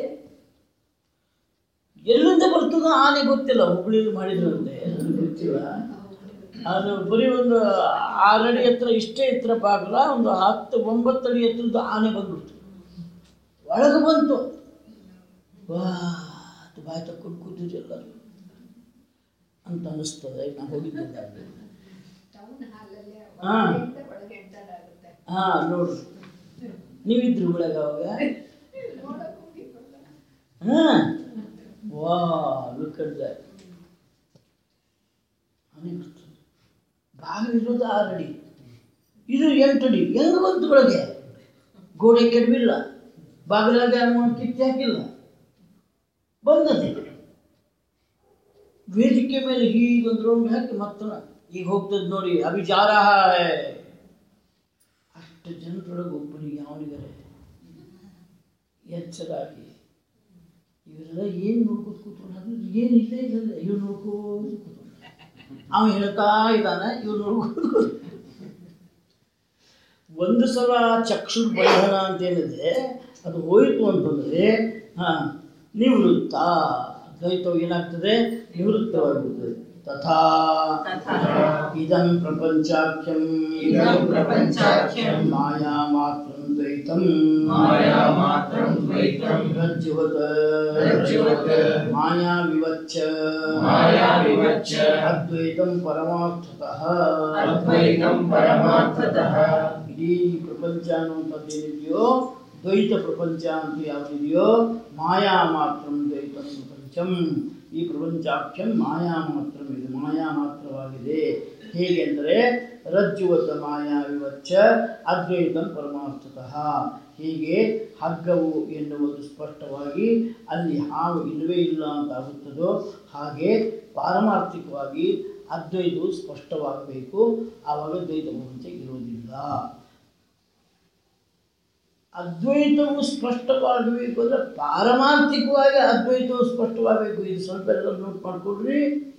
ಎಲ್ಲಿಂದ ಬರ್ತದೋ ಆನೆ ಗೊತ್ತಿಲ್ಲ ಹುಬ್ಳಿಲಿ ಮಾಡಿದ್ರಂತೆ ನನಗೆ ಗೊತ್ತಿಲ್ಲ ಅದು ಬರೀ ಒಂದು ಆರು ಅಡಿ ಹತ್ರ ಇಷ್ಟೇ ಎತ್ತರ ಬಾಗಲ ಒಂದು ಹತ್ತು ಒಂಬತ್ತು ಅಡಿ ಎತ್ತರದ ಆನೆ ಬಂದ್ಬಿಡ್ತು ಒಳಗೆ ಬಂತು ವಾ ಅದು ಬಾಯಿ ತಕ್ಕೊಂಡು ಕೂತಿದ್ರು ಎಲ್ಲರೂ ಅಂತ ಅನ್ನಿಸ್ತದೆ ನಾವು ಹೋಗಿದ್ದಿಲ್ಲ ಅಲ್ಲಿ. ಟೌನ್ ಹಾಲಲ್ಲಿ ಹಾ. ಒಳಗೆ ಒಳಗೆ ಎಂಟರ್ ಆಗುತ್ತೆ ಹಾ ನೋಡ್ರಿ ನೀವಿದ್ರು ಒಳಗೆ ಅವಾಗ ನೋಡಕ್ ಹೋಗಿದ್ವಲ್ಲ. ಹಾ ವಾ ಲುಕ್ ಅಟ್ ದಟ್ ಬಾಗಿಲಿರೋದು ಆರು ಅಡಿ ಇದು ಎಂಟು ಅಡಿ ಹೆಂಗೆ ಬಂತು ಒಳಗೆ ಗೋಡೆ ಕೆಡವಿಲ್ಲ ಬಾಗಿಲಾಗ ಕಿತ್ತಿ ಹಾಕಿಲ್ಲ ಬಂದದೆ ವೇದಿಕೆ ಮೇಲೆ ಹೀಗೊಂದು ರೌಂಡ್ ಹಾಕಿ ಮತ್ತೆ ಈಗ ಹೋಗ್ತದೆ ನೋಡಿ ಅಭಿಜಾರ ಅಷ್ಟು ಜನರೊಳಗೆ ಒಬ್ಬನಿಗೆ ಅವನಿಗರೆ ಎಚ್ಚರಾಗಿ ಇವರೆಲ್ಲ ಏನು ನೋಡ್ಕೊತ ಕೂತ್ಕೊಂಡು ಅದು ಏನು ಇಲ್ಲೇ ಇಲ್ಲ ಇವ್ರು ನೋಡ್ಕೋತ ಕೂತ್ಕೊಂಡು ಅವ ಹೇಳ್ತಾ ಇದ್ದಾನೆ ಇವ್ರು ನೋಡ್ಕೊಂಡು ಒಂದು ಸಲ ಚಕ್ಷುರ್ ಬಂಧನ ಅಂತ ಏನಿದೆ ಅದು ಹೋಯಿತು ಅಂತಂದರೆ ಹಾಂ ನಿವೃತ್ತ ದ್ವೈತವು ಏನಾಗ್ತದೆ ನಿವೃತ್ತವಾಗಿರ್ತದೆ ತಥಾ ಇದಂ ಪ್ರಪಂಚಾಖ್ಯಂ ಇದಂ ಪ್ರಪಂಚಾಖ್ಯಂ ಮಾಯಾ ಮಾತ್ರಂ ದ್ವೈತಂ ಮಾಯಾ ಮಾತ್ರಂ ದ್ವೈತಂ ರಜ್ಜುವತ್ ರಜ್ಜುವತ್ ಮಾಯಾ ವಿವಚ್ಚ ಮಾಯಾ ವಿವಚ್ಚ ಅದ್ವೈತಂ ಪರಮಾರ್ಥತಃ ಅದ್ವೈತಂ ಪರಮಾರ್ಥತಃ ಇಡೀ ಪ್ರಪಂಚ ಅನ್ನುವಂಥದ್ದು ಏನಿದೆಯೋ ದ್ವೈತ ಪ್ರಪಂಚ ಅಂತ ಯಾವುದಿದೆಯೋ ಮಾಯಾ ಮಾತ್ರಂ ದ್ವೈತಂ ಪ್ರಪಂಚಂ ಈ ಪ್ರಪಂಚಾಖ್ಯಂ ಮಾಯಾ ಮಾತ್ರಂ ಇದು ಮಾಯಾ ಮಾತ್ರವಾಗಿದೆ ಹೇಗೆ ಅಂದರೆ ರಜ್ಜುವತ ಮಾಯಾ ವಿವಚ್ಚ ಅದ್ವೈತಂ ಪರಮಾರ್ಥತಃ ಹೀಗೆ ಹಗ್ಗವು ಎನ್ನುವುದು ಸ್ಪಷ್ಟವಾಗಿ ಅಲ್ಲಿ ಹಾವು ಇಲ್ಲವೇ ಇಲ್ಲ ಅಂತ ಆಗುತ್ತದೋ ಹಾಗೆ ಪಾರಮಾರ್ಥಿಕವಾಗಿ ಅದ್ವೈತವು ಸ್ಪಷ್ಟವಾಗಬೇಕು ಆವಾಗ ದ್ವೈತ ಪ್ರಪಂಚ ಇರುವುದಿಲ್ಲ ಅದ್ವೈತವು ಸ್ಪಷ್ಟವಾಗಬೇಕು ಅಂದರೆ ಪಾರಮಾರ್ಥಿಕವಾಗಿ ಅದ್ವೈತವು ಸ್ಪಷ್ಟವಾಗಬೇಕು ಇದು ಸ್ವಲ್ಪ ಎಲ್ಲ ನೋಟ್ ಮಾಡ್ಕೊಡ್ರಿ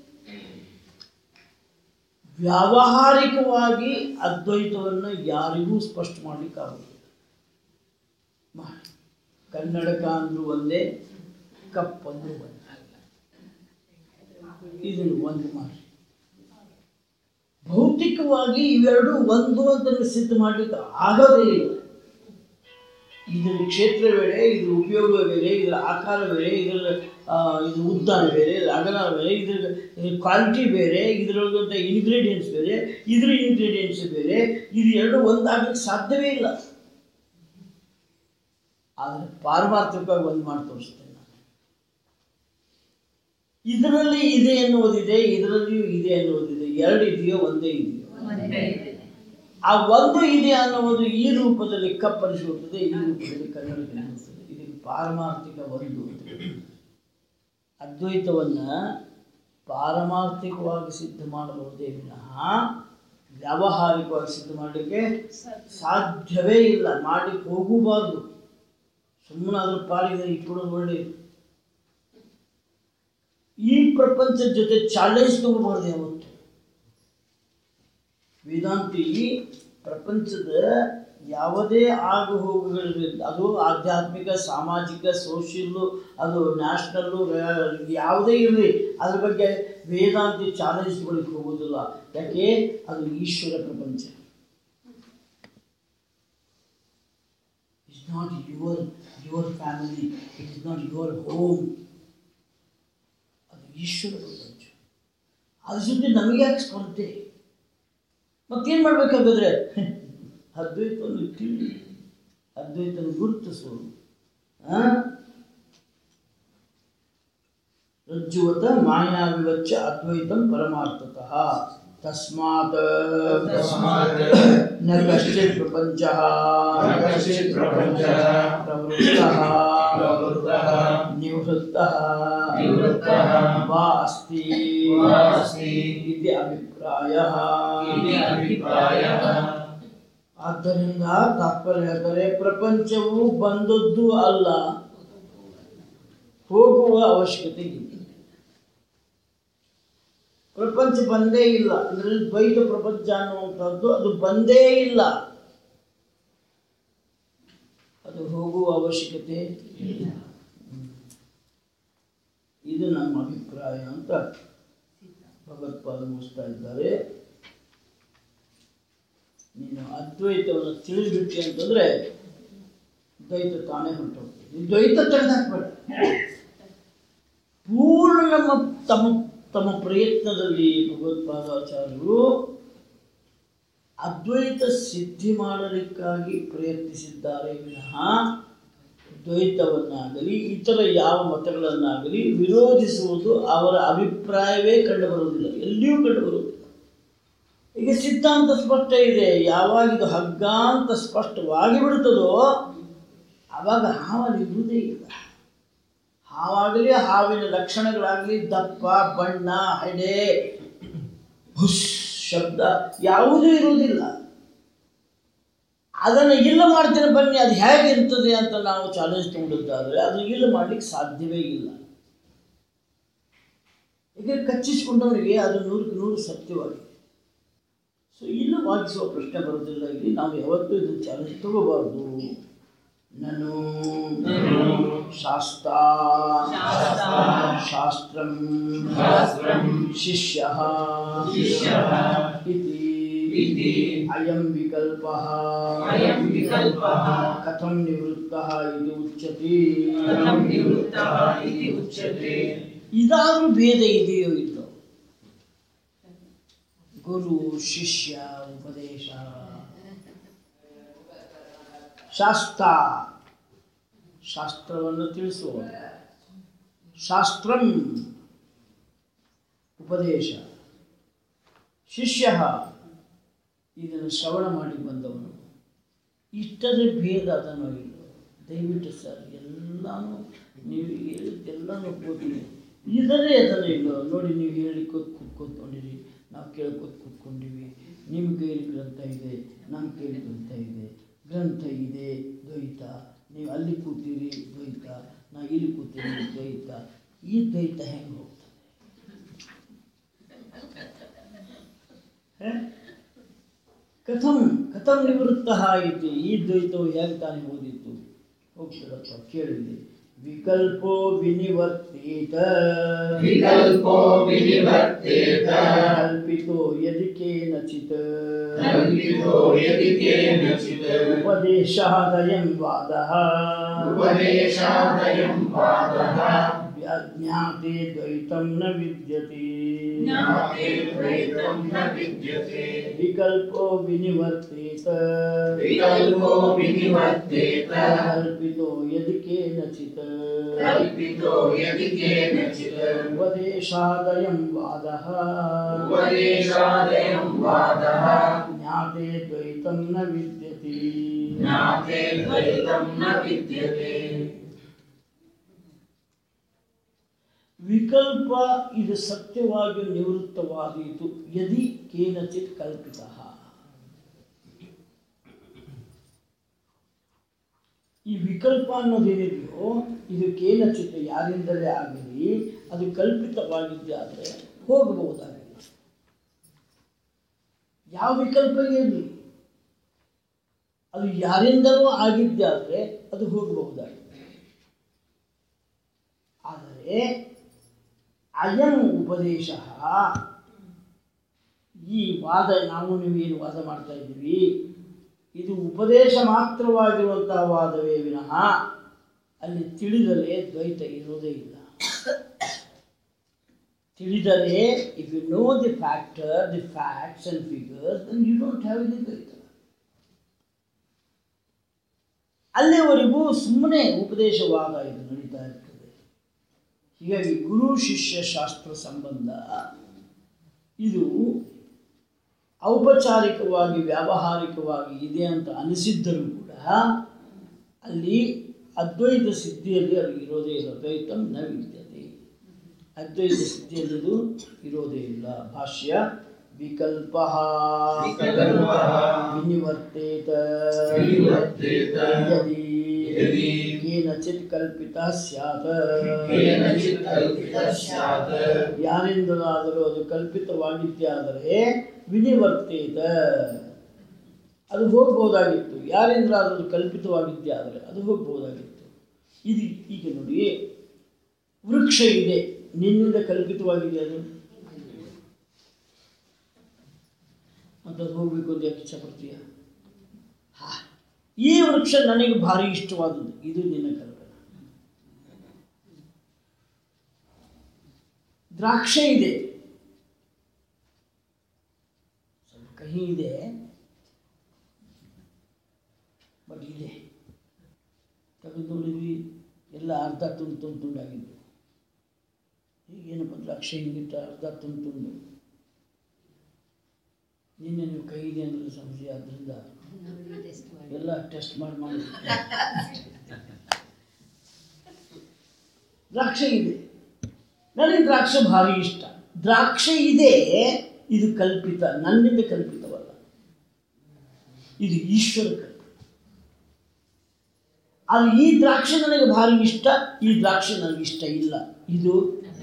ವ್ಯಾವಹಾರಿಕವಾಗಿ ಅದ್ವೈತವನ್ನು ಯಾರಿಗೂ ಸ್ಪಷ್ಟ ಮಾಡಲಿಕ್ಕಾಗೋದಿಲ್ಲ ಮಾಡಿ ಕನ್ನಡಕ ಅಂದ್ರೂ ಒಂದೇ ಕಪ್ ಅಂದ್ರೂ ಒಂದೇ ಇದನ್ನು ಒಂದು ಮಾಡಿ ಭೌತಿಕವಾಗಿ ಇವೆರಡು ಒಂದು ಅಂತ ನೀವು ಸಿದ್ಧ ಮಾಡಲಿಕ್ಕೆ ಆಗೋದೇ ಇಲ್ಲ ಇದರ ಕ್ಷೇತ್ರ ಬೇರೆ ಇದರ ಉಪಯೋಗ ಬೇರೆ ಇದರ ಆಕಾರ ಬೇರೆ ಇದರ ಆ, ಇದು ಉದ್ದ ಬೇರೆ ಇದರ ಅಗಲ ಬೇರೆ ಇದ್ರ ಇದ್ರ ಕ್ವಾಲಿಟಿ ಬೇರೆ ಇದರೊಳಗಂತ ಇಂಗ್ರೀಡಿಯೆಂಟ್ಸ್ ಬೇರೆ ಇದ್ರ ಇಂಗ್ರೀಡಿಯೆಂಟ್ಸ್ ಬೇರೆ ಇದು ಎರಡು ಒಂದಾಗಕ್ಕೆ ಸಾಧ್ಯವೇ ಇಲ್ಲ ಆದರೆ ಪಾರಮಾರ್ಥಿಕವಾಗಿ ಒಂದು ಮಾಡಿ ತೋರಿಸ್ತೇನೆ ನಾನು ಇದರಲ್ಲಿ ಇದೆ ಎನ್ನುವುದಿದೆ ಇದರಲ್ಲಿಯೂ ಇದೆ ಎನ್ನುವುದಿದೆ ಎರಡು ಇದೆಯೋ ಒಂದೇ ಇದೆಯೋ ಆ ಒಂದು ಇದೆ ಅನ್ನುವುದು ಈ ರೂಪದಲ್ಲಿ ಕಪ್ಪರಿಸಿರುತ್ತದೆ ಈ ರೂಪದಲ್ಲಿ ಕನ್ನಡಕ್ಕೆ ನಿಲ್ಲುತ್ತದೆ ಇದಕ್ಕೆ ಪಾರಮಾರ್ಥಿಕ ಒಂದು ಅಂತ ಹೇಳ್ತಾರೆ. ಅದ್ವೈತವನ್ನ ಪಾರಮಾರ್ಥಿಕವಾಗಿ ಸಿದ್ಧ ಮಾಡಬಹುದೇ ವಿನಃ ವ್ಯಾವಹಾರಿಕವಾಗಿ ಸಿದ್ಧ ಮಾಡಲಿಕ್ಕೆ ಸಾಧ್ಯವೇ ಇಲ್ಲ ಮಾಡಲಿಕ್ಕೆ ಹೋಗಬಾರ್ದು ಸುಮ್ಮನೆ ಅದ್ರ ಪಾಲಿಗೆ ಇಟ್ಬಿಡೋದು ಒಳ್ಳೆಯದು ಈ ಪ್ರಪಂಚದ ಜೊತೆ ಚಾಲೆಂಜ್ ತಗೋಬಾರ್ದು ಯಾವತ್ತು ವೇದಾಂತಿ ಪ್ರಪಂಚದ ಯಾವುದೇ ಆಗು ಹೋಗುಗಳಿರಲಿ ಅದು ಆಧ್ಯಾತ್ಮಿಕ ಸಾಮಾಜಿಕ ಸೋಷಿಯಲ್ಲು ಅದು ನ್ಯಾಷನಲ್ಲು ಯಾವುದೇ ಇರಲಿ ಅದ್ರ ಬಗ್ಗೆ ವೇದಾಂತಿ ಚಾಲೆಂಜ್ ತಗೊಳ್ಳಿಕ್ಕೆ ಹೋಗೋದಿಲ್ಲ ಯಾಕೆ ಅದು ಈಶ್ವರ ಪ್ರಪಂಚ it's not your your family it is not your home ಅದು ಈಶ್ವರ ಪ್ರಪಂಚ ಅದ್ರ ಜೊತೆ ನಮಗೆ ಯಾಕೆ ಸ್ಪರ್ಧೆ ಮತ್ತೇನು ಮಾಡ್ಬೇಕಾಗಿದ್ರೆ ಅದ್ವೈತವನ್ನು ತಿಳಿ ಅದ್ವೈತನ ಗುರುತಿಸು ಆ? ರಜ್ಜುವತ ಮಾಯಾವಿವಚ್ಚ ಅದ್ವೈತಂ ಪರಮಾರ್ಥತಃ ತಸ್ಮಾತ್ ತಸ್ಮಾತ್ ನ ಕಶ್ಚಿತ್ ಪ್ರಪಂಚ ನ ಕಶ್ಚಿತ್ ಪ್ರಪಂಚಃ ಪ್ರವೃತ್ತಃ ಪ್ರವೃತ್ತಃ ನಿವೃತ್ತಃ ನಿವೃತ್ತಃ ವಾ ಅಸ್ತಿ ವಾ ಅಸ್ತಿ ಇತಿ ಅಭಿಪ್ರಾಯಃ ಇತಿ ಅಭಿಪ್ರಾಯಃ ಆದ್ದರಿಂದ ತಾತ್ಪರ್ಯ ಹೇಳ್ತಾರೆ ಪ್ರಪಂಚವು ಬಂದದ್ದು ಅಲ್ಲ ಹೋಗುವ ಅವಶ್ಯಕತೆ ಇಲ್ಲ ಪ್ರಪಂಚ ಬಂದೇ ಇಲ್ಲ ಅಂದ್ರೆ ದ್ವೈತ ಪ್ರಪಂಚ ಅನ್ನುವಂಥದ್ದು ಅದು ಬಂದೇ ಇಲ್ಲ ಅದು ಹೋಗುವ ಅವಶ್ಯಕತೆ ಇಲ್ಲ ಹ್ಮ್. ಇದು ನಮ್ಮ ಅಭಿಪ್ರಾಯ ಅಂತ ಭಗವತ್ಪಾದ ಮುಗಿಸ್ತಾ ಇದ್ದಾರೆ ನೀನು ಅದ್ವೈತವನ್ನು ತಿಳಿದ್ಬಿಟ್ಟಿ ಅಂತಂದ್ರೆ ದ್ವೈತ ತಾನೇ ಹೊರಟೋಗ್ತದೆ ಈ ದ್ವೈತ ತೆಗೆದಾಕ್ಬೇಡ ಪೂರ್ಣ ನಮ್ಮ ತಮ್ಮ ತಮ್ಮ ಪ್ರಯತ್ನದಲ್ಲಿ ಭಗವತ್ಪಾದಾಚಾರ್ಯರು ಅದ್ವೈತ ಸಿದ್ಧಿ ಮಾಡಲಿಕ್ಕಾಗಿ ಪ್ರಯತ್ನಿಸಿದ್ದಾರೆ ವಿನಃ ದ್ವೈತವನ್ನಾಗಲಿ ಇತರ ಯಾವ ಮತಗಳನ್ನಾಗಲಿ ವಿರೋಧಿಸುವುದು ಅವರ ಅಭಿಪ್ರಾಯವೇ ಕಂಡುಬರುವುದಿಲ್ಲ ಎಲ್ಲಿಯೂ ಕಂಡುಬರುವುದಿಲ್ಲ ಈಗ ಸಿದ್ಧಾಂತ ಸ್ಪಷ್ಟ ಇದೆ ಯಾವಾಗ ಇದು ಹಗ್ಗ ಅಂತ ಸ್ಪಷ್ಟವಾಗಿ ಬಿಡುತ್ತದೋ ಆವಾಗ ಹಾವಲ್ಲಿ ಇರುವುದೇ ಇಲ್ಲ ಹಾವಾಗಲಿ ಹಾವಿನ ಲಕ್ಷಣಗಳಾಗಲಿ ದಪ್ಪ ಬಣ್ಣ ಹೆಡೆ ಹುಸ್ ಶಬ್ದ ಯಾವುದೂ ಇರುವುದಿಲ್ಲ ಅದನ್ನು ಇಲ್ಲ ಮಾಡ್ತೇನೆ ಬನ್ನಿ ಅದು ಹೇಗಿರ್ತದೆ ಅಂತ ನಾವು ಚಾಲೆಂಜ್ ತಗೊಂಡಿದ್ದಾದ್ರೆ ಅದು ಇಲ್ಲ ಮಾಡ್ಲಿಕ್ಕೆ ಸಾಧ್ಯವೇ ಇಲ್ಲ ಈಗ ಕಚ್ಚಿಸಿಕೊಂಡವನಿಗೆ ಅದು ನೂರಕ್ಕೆ ನೂರು ಸತ್ಯವಾಗಿದೆ ಸೊ ಇಲ್ಲ ವಾದಿಸುವ ಪ್ರಶ್ನೆ ಬರೋದಿಲ್ಲ ಇಲ್ಲಿ ನಾವು ಯಾವತ್ತೂ ಇದನ್ನು ಚಾಲೆಂಜ್ ತಗೋಬಾರ್ದು ನಾನು ಶಾಸ್ತ್ರ ಶಾಸ್ತ್ರಂ ಶಾಸ್ತ್ರಂ ಶಿಷ್ಯಃ ಶಿಷ್ಯಃ ಇತಿ ಇತಿ ಅಯಂ ವಿಕಲ್ಪಃ ಅಯಂ ವಿಕಲ್ಪಃ ಕಥಂ ನಿವೃತ್ತಃ ಇದು ಉಚ್ಯತೆ ಕಥಂ ನಿವೃತ್ತಃ ಇತಿ ಉಚ್ಯತೆ ಇದಾದ್ರೂ ಭೇದ ಇದೆಯೋ ಇಲ್ಲೋ ಗುರು ಶಿಷ್ಯ ಉಪದೇಶ ಶಾಸ್ತ್ರ ಶಾಸ್ತ್ರವನ್ನು ತಿಳಿಸುವ ಶಾಸ್ತ್ರಂ ಉಪದೇಶ ಶಿಷ್ಯ ಇದನ್ನು ಶ್ರವಣ ಮಾಡಿ ಬಂದವನು ಇಷ್ಟದ ಭೇದ ಅದನ್ನು ಇಲ್ಲ ದಯವಿಟ್ಟು ಸರ್ ಎಲ್ಲನೂ ನೀವು ಹೇಳಿದ್ದೆಲ್ಲನೂ ಓದಿರಿ ಇದರೇ ಅದನ್ನು ಇಲ್ಲ ನೋಡಿ ನೀವು ಹೇಳಿ ಕೂತ್ ಕೂತ್ಕೊಂಡಿರಿ ನಾವು ಕೇಳ್ಕೊತ್ ಕೂತ್ಕೊಂಡಿವಿ ನಿಮ್ಮ ಕೈಲಿ ಗ್ರಂಥ ಇದೆ ನಮ್ಮ ಕೈಲಿ ಗ್ರಂಥ ಇದೆ ಗ್ರಂಥ ಇದೆ ದ್ವೈತ ನೀವು ಅಲ್ಲಿ ಕೂತೀರಿ ದ್ವೈತ ನಾ ಇಲ್ಲಿ ಕೂತೀರಿ ದ್ವೈತ ಈ ದ್ವೈತ ಹೆಂಗೆ ಹೋಗ್ತದೆ ಹ? ಕಥಂ ಕಥಂ ನಿವೃತ್ತ ಇತಿ ಈ ದ್ವೈತವು ಹೇಗೆ ತಾನೇ ಓದಿತ್ತು ಹೋಗ್ತದಪ್ಪ ಕೇಳಿದೆ ವಿಕಲ್ಪೋ ವಿನಿವರ್ತೇತ ವಿಕಲ್ಪೋ ವಿನಿವರ್ತೇತ ಕಲ್ಪಿತೋ ಯದಿ ಕೇನಚಿತ್ ಕಲ್ಪಿತೋ ಯದಿ ಕೇನಚಿತ್ ಉಪದೇಶಾದಯಂ ವಾದಃ ಉಪದೇಶಾದಯಂ ವಾದಃ ಜ್ಞಾತೆ ದ್ವೈತಂ ನ ವಿದ್ಯತೆ ಜ್ಞಾತೆ ದ್ವೈತಂ ನ ವಿದ್ಯತೆ ವಿಕಲ್ಪೋ ವಿನಿವರ್ತೇತ ವಿಕಲ್ಪೋ ವಿನಿವರ್ತೇತ ಕಲ್ಪಿತೋ ಯದಿ ಕೇನಚಿತ್ ಕಲ್ಪಿತೋ ಯದಿ ಕೇನಚಿತ್ ಉಪದೇಶಾದಯಂ ವಾದಃ ಉಪದೇಶಾದಯಂ ವಾದಃ ಜ್ಞಾತೆ ದ್ವೈತಂ ನ ವಿದ್ಯತೆ ಜ್ಞಾತೆ ದ್ವೈತಂ ನ ವಿದ್ಯತೆ ವಿಕಲ್ಪ ಇದು ಸತ್ಯವಾಗಿ ನಿವೃತ್ತವಾದೀತು ಯದಿ ಕೇನಚಿತ್ ಕಲ್ಪಿತ ಈ ವಿಕಲ್ಪ ಅನ್ನೋದೇನಿದೆಯೋ ಇದು ಕೇನಚಿತ್ ಯಾರಿಂದಲೇ ಆಗಲಿ ಅದು ಕಲ್ಪಿತವಾಗಿದ್ದೇ ಆದರೆ ಹೋಗಬಹುದಾಗಿದೆ ಯಾವ ವಿಕಲ್ಪ ಇರಲಿ ಅದು ಯಾರಿಂದಲೂ ಆಗಿದ್ದೇ ಆದರೆ ಅದು ಹೋಗಬಹುದಾಗಿದೆ ಆದರೆ ಅಯಂ ಉಪದೇಶ ಈ ವಾದ ನಾವು ನೀವೇನು ವಾದ ಮಾಡ್ತಾ ಇದ್ದೀವಿ ಇದು ಉಪದೇಶ ಮಾತ್ರವಾಗಿರುವಂತಹ ವಾದವೇ ವಿನಃ ಅಲ್ಲಿ ತಿಳಿದರೆ ದ್ವೈತ ಇರೋದೇ ಇಲ್ಲ ತಿಳಿದರೆ if you know the factor the facts and figures then you don't have any ದ್ವೈತ ಅಲ್ಲಿವರೆಗೂ ಸುಮ್ಮನೆ ಉಪದೇಶವಾದ ಇದು ನಡೀತಾ ಇರ್ತದೆ ಹೀಗಾಗಿ ಗುರು ಶಿಷ್ಯ ಶಾಸ್ತ್ರ ಸಂಬಂಧ ಇದು ಔಪಚಾರಿಕವಾಗಿ ವ್ಯಾವಹಾರಿಕವಾಗಿ ಇದೆ ಅಂತ ಅನಿಸಿದ್ದರೂ ಕೂಡ ಅಲ್ಲಿ ಅದ್ವೈತ ಸಿದ್ಧಿಯಲ್ಲಿ ಅದು ಇರೋದೇ ಇಲ್ಲ ದ್ವೈತಂ ನ ವಿದ್ಯತೆ ಅದ್ವೈತ ಸಿದ್ಧಿಯಲ್ಲಿ ಇದು ಇರೋದೇ ಇಲ್ಲ ಭಾಷ್ಯ ವಿಕಲ್ಪ ವಿಕಲ್ಪಃ ವಿನಿವರ್ತೇತ ವಿನಿವರ್ತೇತ ಯದಿ ಯದಿ ಕೇನಚಿತ್ ಕಲ್ಪಿತ ಸ್ಯಾತ್ ಕೇನಚಿತ್ ಕಲ್ಪಿತಃ ಸ್ಯಾತ್ ಯಾರಿಂದಲಾದರೂ ಅದು ಕಲ್ಪಿತವಾಗಿದ್ದೇ ಆದರೆ ವಿನಿವರ್ತೇತ ಅದು ಹೋಗ್ಬೋದಾಗಿತ್ತು ಯಾರಿಂದಲಾದರೂ ಅದು ಕಲ್ಪಿತವಾಗಿದ್ದೇ ಆದರೆ ಅದು ಹೋಗ್ಬೋದಾಗಿತ್ತು ಇದು ಈಗ ನೋಡಿ ವೃಕ್ಷ ಇದೆ ನಿನ್ನಿಂದ ಕಲ್ಪಿತವಾಗಿದೆ ಅದು ಮತ್ತು ಅದು ಹೋಗ್ಬೇಕು ಅಂತ ಯಾಕೆ ಇಚ್ಛೆ ಪಡ್ತೀಯ ಹಾ ಈ ವೃಕ್ಷ ನನಗೆ ಭಾರಿ ಇಷ್ಟವಾದದ್ದು ಇದು ನಿನ್ನ ಕಲ್ಪನೆ ದ್ರಾಕ್ಷೆ ಇದೆ ಸ್ವಲ್ಪ ಕಹಿ ಇದೆ ಬಟ್ ಇದೆ ತೆಗೆದು ನೋಡಿದ್ವಿ ಎಲ್ಲ ಅರ್ಧ ತುಂಡು ತುಂಡು ತುಂಡಾಗಿದ್ದು ಈಗೇನಪ್ಪ ದ್ರಾಕ್ಷೆ ಹಿಂಗಿಟ್ಟ ಅರ್ಧ ತುಂಡು ತುಂಡು ನಿನ್ನೆ ನೀವು ಕೈ ಇದೆ ಅಂದ್ರೆ ಸಮಸ್ಯೆ ಆದ್ದರಿಂದ ಎಲ್ಲ ಟೆಸ್ಟ್ ಮಾಡಿ ಮಾಡಿ ದ್ರಾಕ್ಷೆ ಇದೆ ನನಗೆ ದ್ರಾಕ್ಷೆ ಭಾರಿ ಇಷ್ಟ ದ್ರಾಕ್ಷೆ ಇದೆ ಇದು ಕಲ್ಪಿತ ನನ್ನಿಂದ ಕಲ್ಪಿತವಲ್ಲ ಇದು ಈಶ್ವರ ಕಲ್ಪಿತ ಅದು ಈ ದ್ರಾಕ್ಷೆ ನನಗೆ ಭಾರಿ ಇಷ್ಟ ಈ ದ್ರಾಕ್ಷೆ ನನಗೆ ಇಷ್ಟ ಇಲ್ಲ ಇದು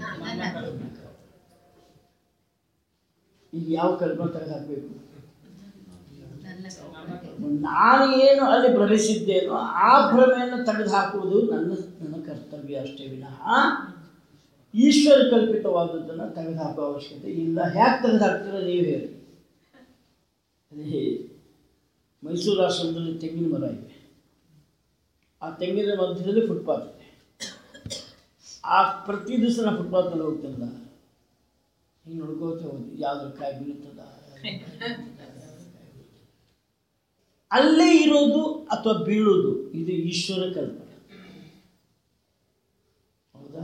ಈಗ ಯಾವ ಕಲ್ಪನೆ ತೆಗೆದು ಹಾಕಬೇಕು ನಾನು ಏನು ಅಲ್ಲಿ ಭ್ರಮಿಸಿದ್ದೇನೋ ಆ ಭ್ರಮೆಯನ್ನು ತೆಗೆದು ಹಾಕುವುದು ನನ್ನ ನನ್ನ ಕರ್ತವ್ಯ ಅಷ್ಟೇ ವಿನಃ ಈಶ್ವರ ಕಲ್ಪಿತವಾದದ್ದನ್ನು ತೆಗೆದು ಹಾಕುವ ಅವಶ್ಯಕತೆ ಇಲ್ಲ ಹ್ಯಾಕೆ ತೆಗೆದು ಹಾಕ್ತೀರ ನೀವು ಹೇಳಿ ಅದೇ ಮೈಸೂರು ಆಶ್ರಮದಲ್ಲಿ ತೆಂಗಿನ ಮರ ಇವೆ ಆ ತೆಂಗಿನ ಮಧ್ಯದಲ್ಲಿ ಫುಟ್ಪಾತ್ ಇದೆ ಆ ಪ್ರತಿ ದಿವಸ ನಾನು ಫುಟ್ಪಾತ್ನಲ್ಲಿ ಹೋಗ್ತಿಲ್ಲ ಹಿಂಗೆ ನೋಡ್ಕೋತ ಹೋಗಿ ಯಾವ್ದ್ರ ಕಾಯಿ ಬೀಳುತ್ತದ ಅಲ್ಲೇ ಇರೋದು ಅಥವಾ ಬೀಳೋದು ಇದು ಈಶ್ವರ ಕಲ್ಪನೆ ಹೌದಾ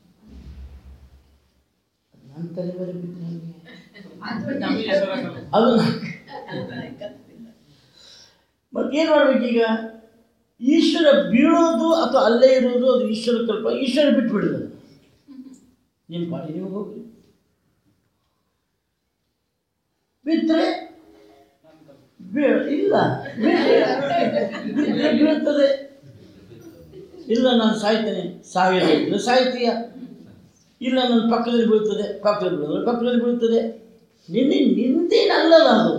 ಅದ್ ನನ್ನ ತಲೆ ಮೇಲೆ ಬಿದ್ದು ನನಗೆ ಅದು ಮತ್ತೇನು ಮಾಡ್ಬೇಕೀಗ ಈಶ್ವರ ಬೀಳೋದು ಅಥವಾ ಅಲ್ಲೇ ಇರೋದು ಅದು ಈಶ್ವರ ಕಲ್ಪನೆ ಈಶ್ವರ ಬಿಟ್ಬಿಡೋದು ನಿಮ್ಮ ಪಾಡಿ ನೀವು ಹೋಗಿ ಬಿಟ್ಟರೆ ಬೀಳ ಇಲ್ಲ ಬಿಟ್ಟರೆ ಬೀಳ್ತದೆ ಇಲ್ಲ ನಾನು ಸಾಯ್ತೇನೆ ಸಾವಿರ ಸಾಯ್ತೀಯ ಇಲ್ಲ ನನ್ನ ಪಕ್ಕದಲ್ಲಿ ಬೀಳ್ತದೆ ಪಕ್ಕದಲ್ಲಿ ಬೀಳೋದು ಪಕ್ಕದಲ್ಲಿ ಬೀಳ್ತದೆ ನಿನ್ನೆ ನಿಂದೇನಲ್ಲಲ್ಲ ಅದು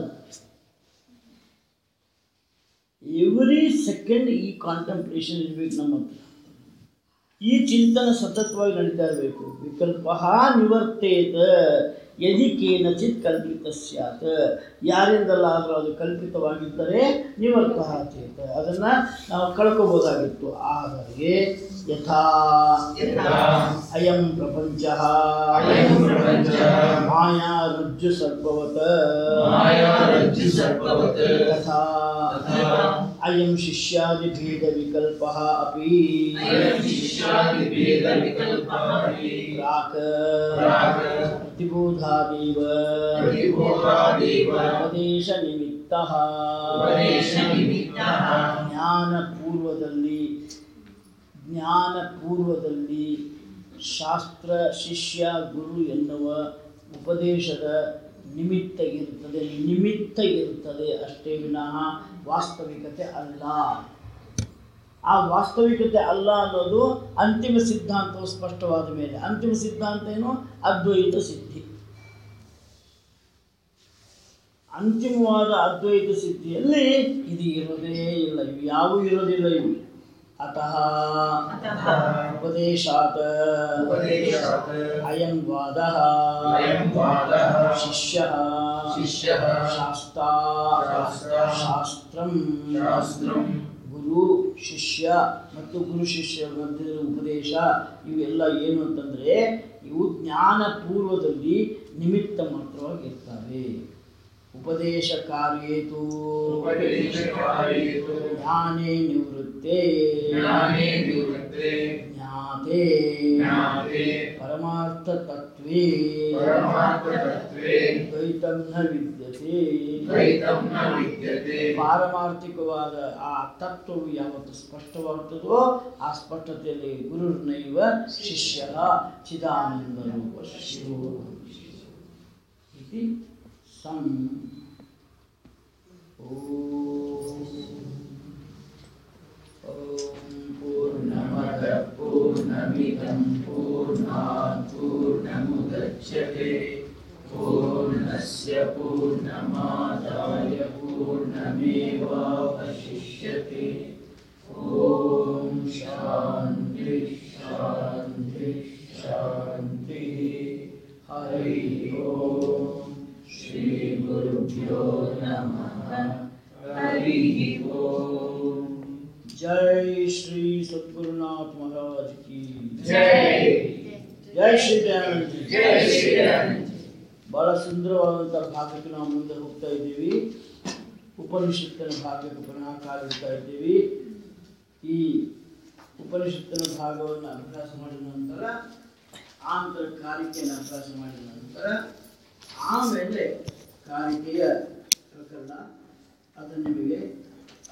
ಎವ್ರಿ ಸೆಕೆಂಡ್ ಈ ಕಾಂಟಂಪ್ಲೇಷನ್ ಇರ್ಬೇಕು ನಮ್ಮ ಹತ್ರ ಈ ಚಿಂತನೆ ಸತತವಾಗಿ ನಡೀತಾ ಇರಬೇಕು ವಿಕಲ್ಪ ನಿವರ್ತೇತ ಯದಿ ಕೇನಚಿತ್ ಕಲ್ಪಿತ ಸ್ಯಾತ್ ಯಾರಿಂದಲಾದರೂ ಅದು ಕಲ್ಪಿತವಾಗಿದ್ದರೆ ನಿವರ್ತ ಚೇತ ಅದನ್ನು ನಾವು ಕಳ್ಕೋಬೋದಾಗಿತ್ತು ಆದರೆ ಯಥಾ ಯಥಾ ಅಯಂ ಪ್ರಪಂಚ ಅಯಂ ಪ್ರಪಂಚಃ ಮಾಯಾ ರಜ್ಜು ಸರ್ಪವತ ಮಾಯಾ ರಜ್ಜು ಸರ್ಪವತ್ ತಥಾ ತಥಾ ಅಯಂ ಶಿಷ್ಯಾದಿ ಭೇದ ವಿಕಲ್ಪ ಅಪಿ ಅಯಂ ಶಿಷ್ಯಾದಿಭೇದವಿಕಲ್ಪಃ ಅಪಿ ಪ್ರಾಕ್ ಪ್ರಾಕ್ ಪ್ರತಿಬೋಧಾದೇವ ಪ್ರತಿಬೋಧಾದೇವ ಉಪದೇಶ ನಿಮಿತ್ತ ಉಪದೇಶನಿಮಿತ್ತಃ ಜ್ಞಾನ ಪೂರ್ವದಲ್ಲಿ ಜ್ಞಾನ ಪೂರ್ವದಲ್ಲಿ ಶಾಸ್ತ್ರ ಶಿಷ್ಯ ಗುರು ಎನ್ನುವ ಉಪದೇಶದ ನಿಮಿತ್ತ ಇರುತ್ತದೆ ನಿಮಿತ್ತ ಇರುತ್ತದೆ ಅಷ್ಟೇ ವಿನಃ ವಾಸ್ತವಿಕತೆ ಅಲ್ಲ ಆ ವಾಸ್ತವಿಕತೆ ಅಲ್ಲ ಅನ್ನೋದು ಅಂತಿಮ ಸಿದ್ಧಾಂತವು ಸ್ಪಷ್ಟವಾದ ಮೇಲೆ ಅಂತಿಮ ಸಿದ್ಧಾಂತ ಏನು ಅದ್ವೈತ ಸಿದ್ಧಿ ಅಂತಿಮವಾದ ಅದ್ವೈತ ಸಿದ್ಧಿಯಲ್ಲಿ ಇದು ಇರೋದೇ ಇಲ್ಲ ಇವು ಯಾವೂ ಇರೋದಿಲ್ಲ ಇವು ಅತಃ ಉಪದೇಶಾತ್ ಉಪದೇಶಾತ್ ಅಯಂ ವಾದ ಅಯಂ ವಾದಃ ಶಿಷ್ಯ ಶಿಷ್ಯಃ ಶಾಸ್ತ್ರ ಶಾಸ್ತ್ರ ಶಾಸ್ತ್ರಂ ಶಾಸ್ತ್ರಂ ಗುರು ಶಿಷ್ಯ ಮತ್ತು ಗುರು ಶಿಷ್ಯ ಮಧ್ಯದ ಉಪದೇಶ ಇವೆಲ್ಲ ಏನು ಅಂತಂದರೆ ಇವು ಜ್ಞಾನ ಪೂರ್ವದಲ್ಲಿ ನಿಮಿತ್ತ ಮಾತ್ರವಾಗಿರ್ತವೆ ಉಪದೇಶ ಕಾರ್ಯೇತು ಉಪದೇಶಕಾರ್ಯೇತು ಜ್ಞಾನೇ ನಿವೃತ್ತೆ ಜ್ಞಾನೇ ನಿವೃತ್ತೆ ಜ್ಞಾತೆ ಜ್ಞಾತೆ ಪರಮಾರ್ಥ ತತ್ವೇ ಪರಮಾರ್ಥತತ್ವೇ ದ್ವೈತಂ ನ ವಿದ್ಯತೆ ದ್ವೈತಂ ನ ವಿದ್ಯತೆ ಪಾರಮಾರ್ಥಿಕವಾದ ಆ ತತ್ವವು ಯಾವತ್ತು ಸ್ಪಷ್ಟವಾಗುತ್ತದೋ ಆ ಸ್ಪಷ್ಟತೆಯಲ್ಲಿ ಗುರುರ್ನೈವ ಶಿಷ್ಯ ಚಿದಾನಂದ ರೂಪ ಶಿಶು ಇತಿ ಸಂ ಓಂ ಓಂ ಪೂರ್ಣಮದ पूर्णमिदं पूर्णात् पूर्णमुदच्यते पूर्णस्य पूर्णमादाय पूर्णमेवावशिष्यते ॐ शान्ति शान्ति शान्तिः हरिः ॐ श्रीगुरुभ्यो नमः हरिः ॐ जय श्री सद्गुरुनाथ महाराज की जय ಜೈ ಶ್ರೀರಾಮ್ जय श्री राम ಬಹಳ ಸುಂದರವಾದಂಥ ಭಾಗಕ್ಕೆ ನಾವು ಮುಂದೆ ಹೋಗ್ತಾ ಇದ್ದೀವಿ ಉಪನಿಷತ್ತಿನ ಭಾಗಕ್ಕೆ ಪುನಃ ಕಾಲಿಡ್ತಾ ಇದ್ದೀವಿ ಈ ಉಪನಿಷತ್ತಿನ ಭಾಗವನ್ನು ಅಭ್ಯಾಸ ಮಾಡಿದ ನಂತರ ಆಂತರ ಕಾರಿಕೆಯನ್ನು ಅಭ್ಯಾಸ ಮಾಡಿದ ನಂತರ ಆಮೇಲೆ ಕಾರಿಕೆಯ ಪ್ರಕರಣ ಅದು ನಿಮಗೆ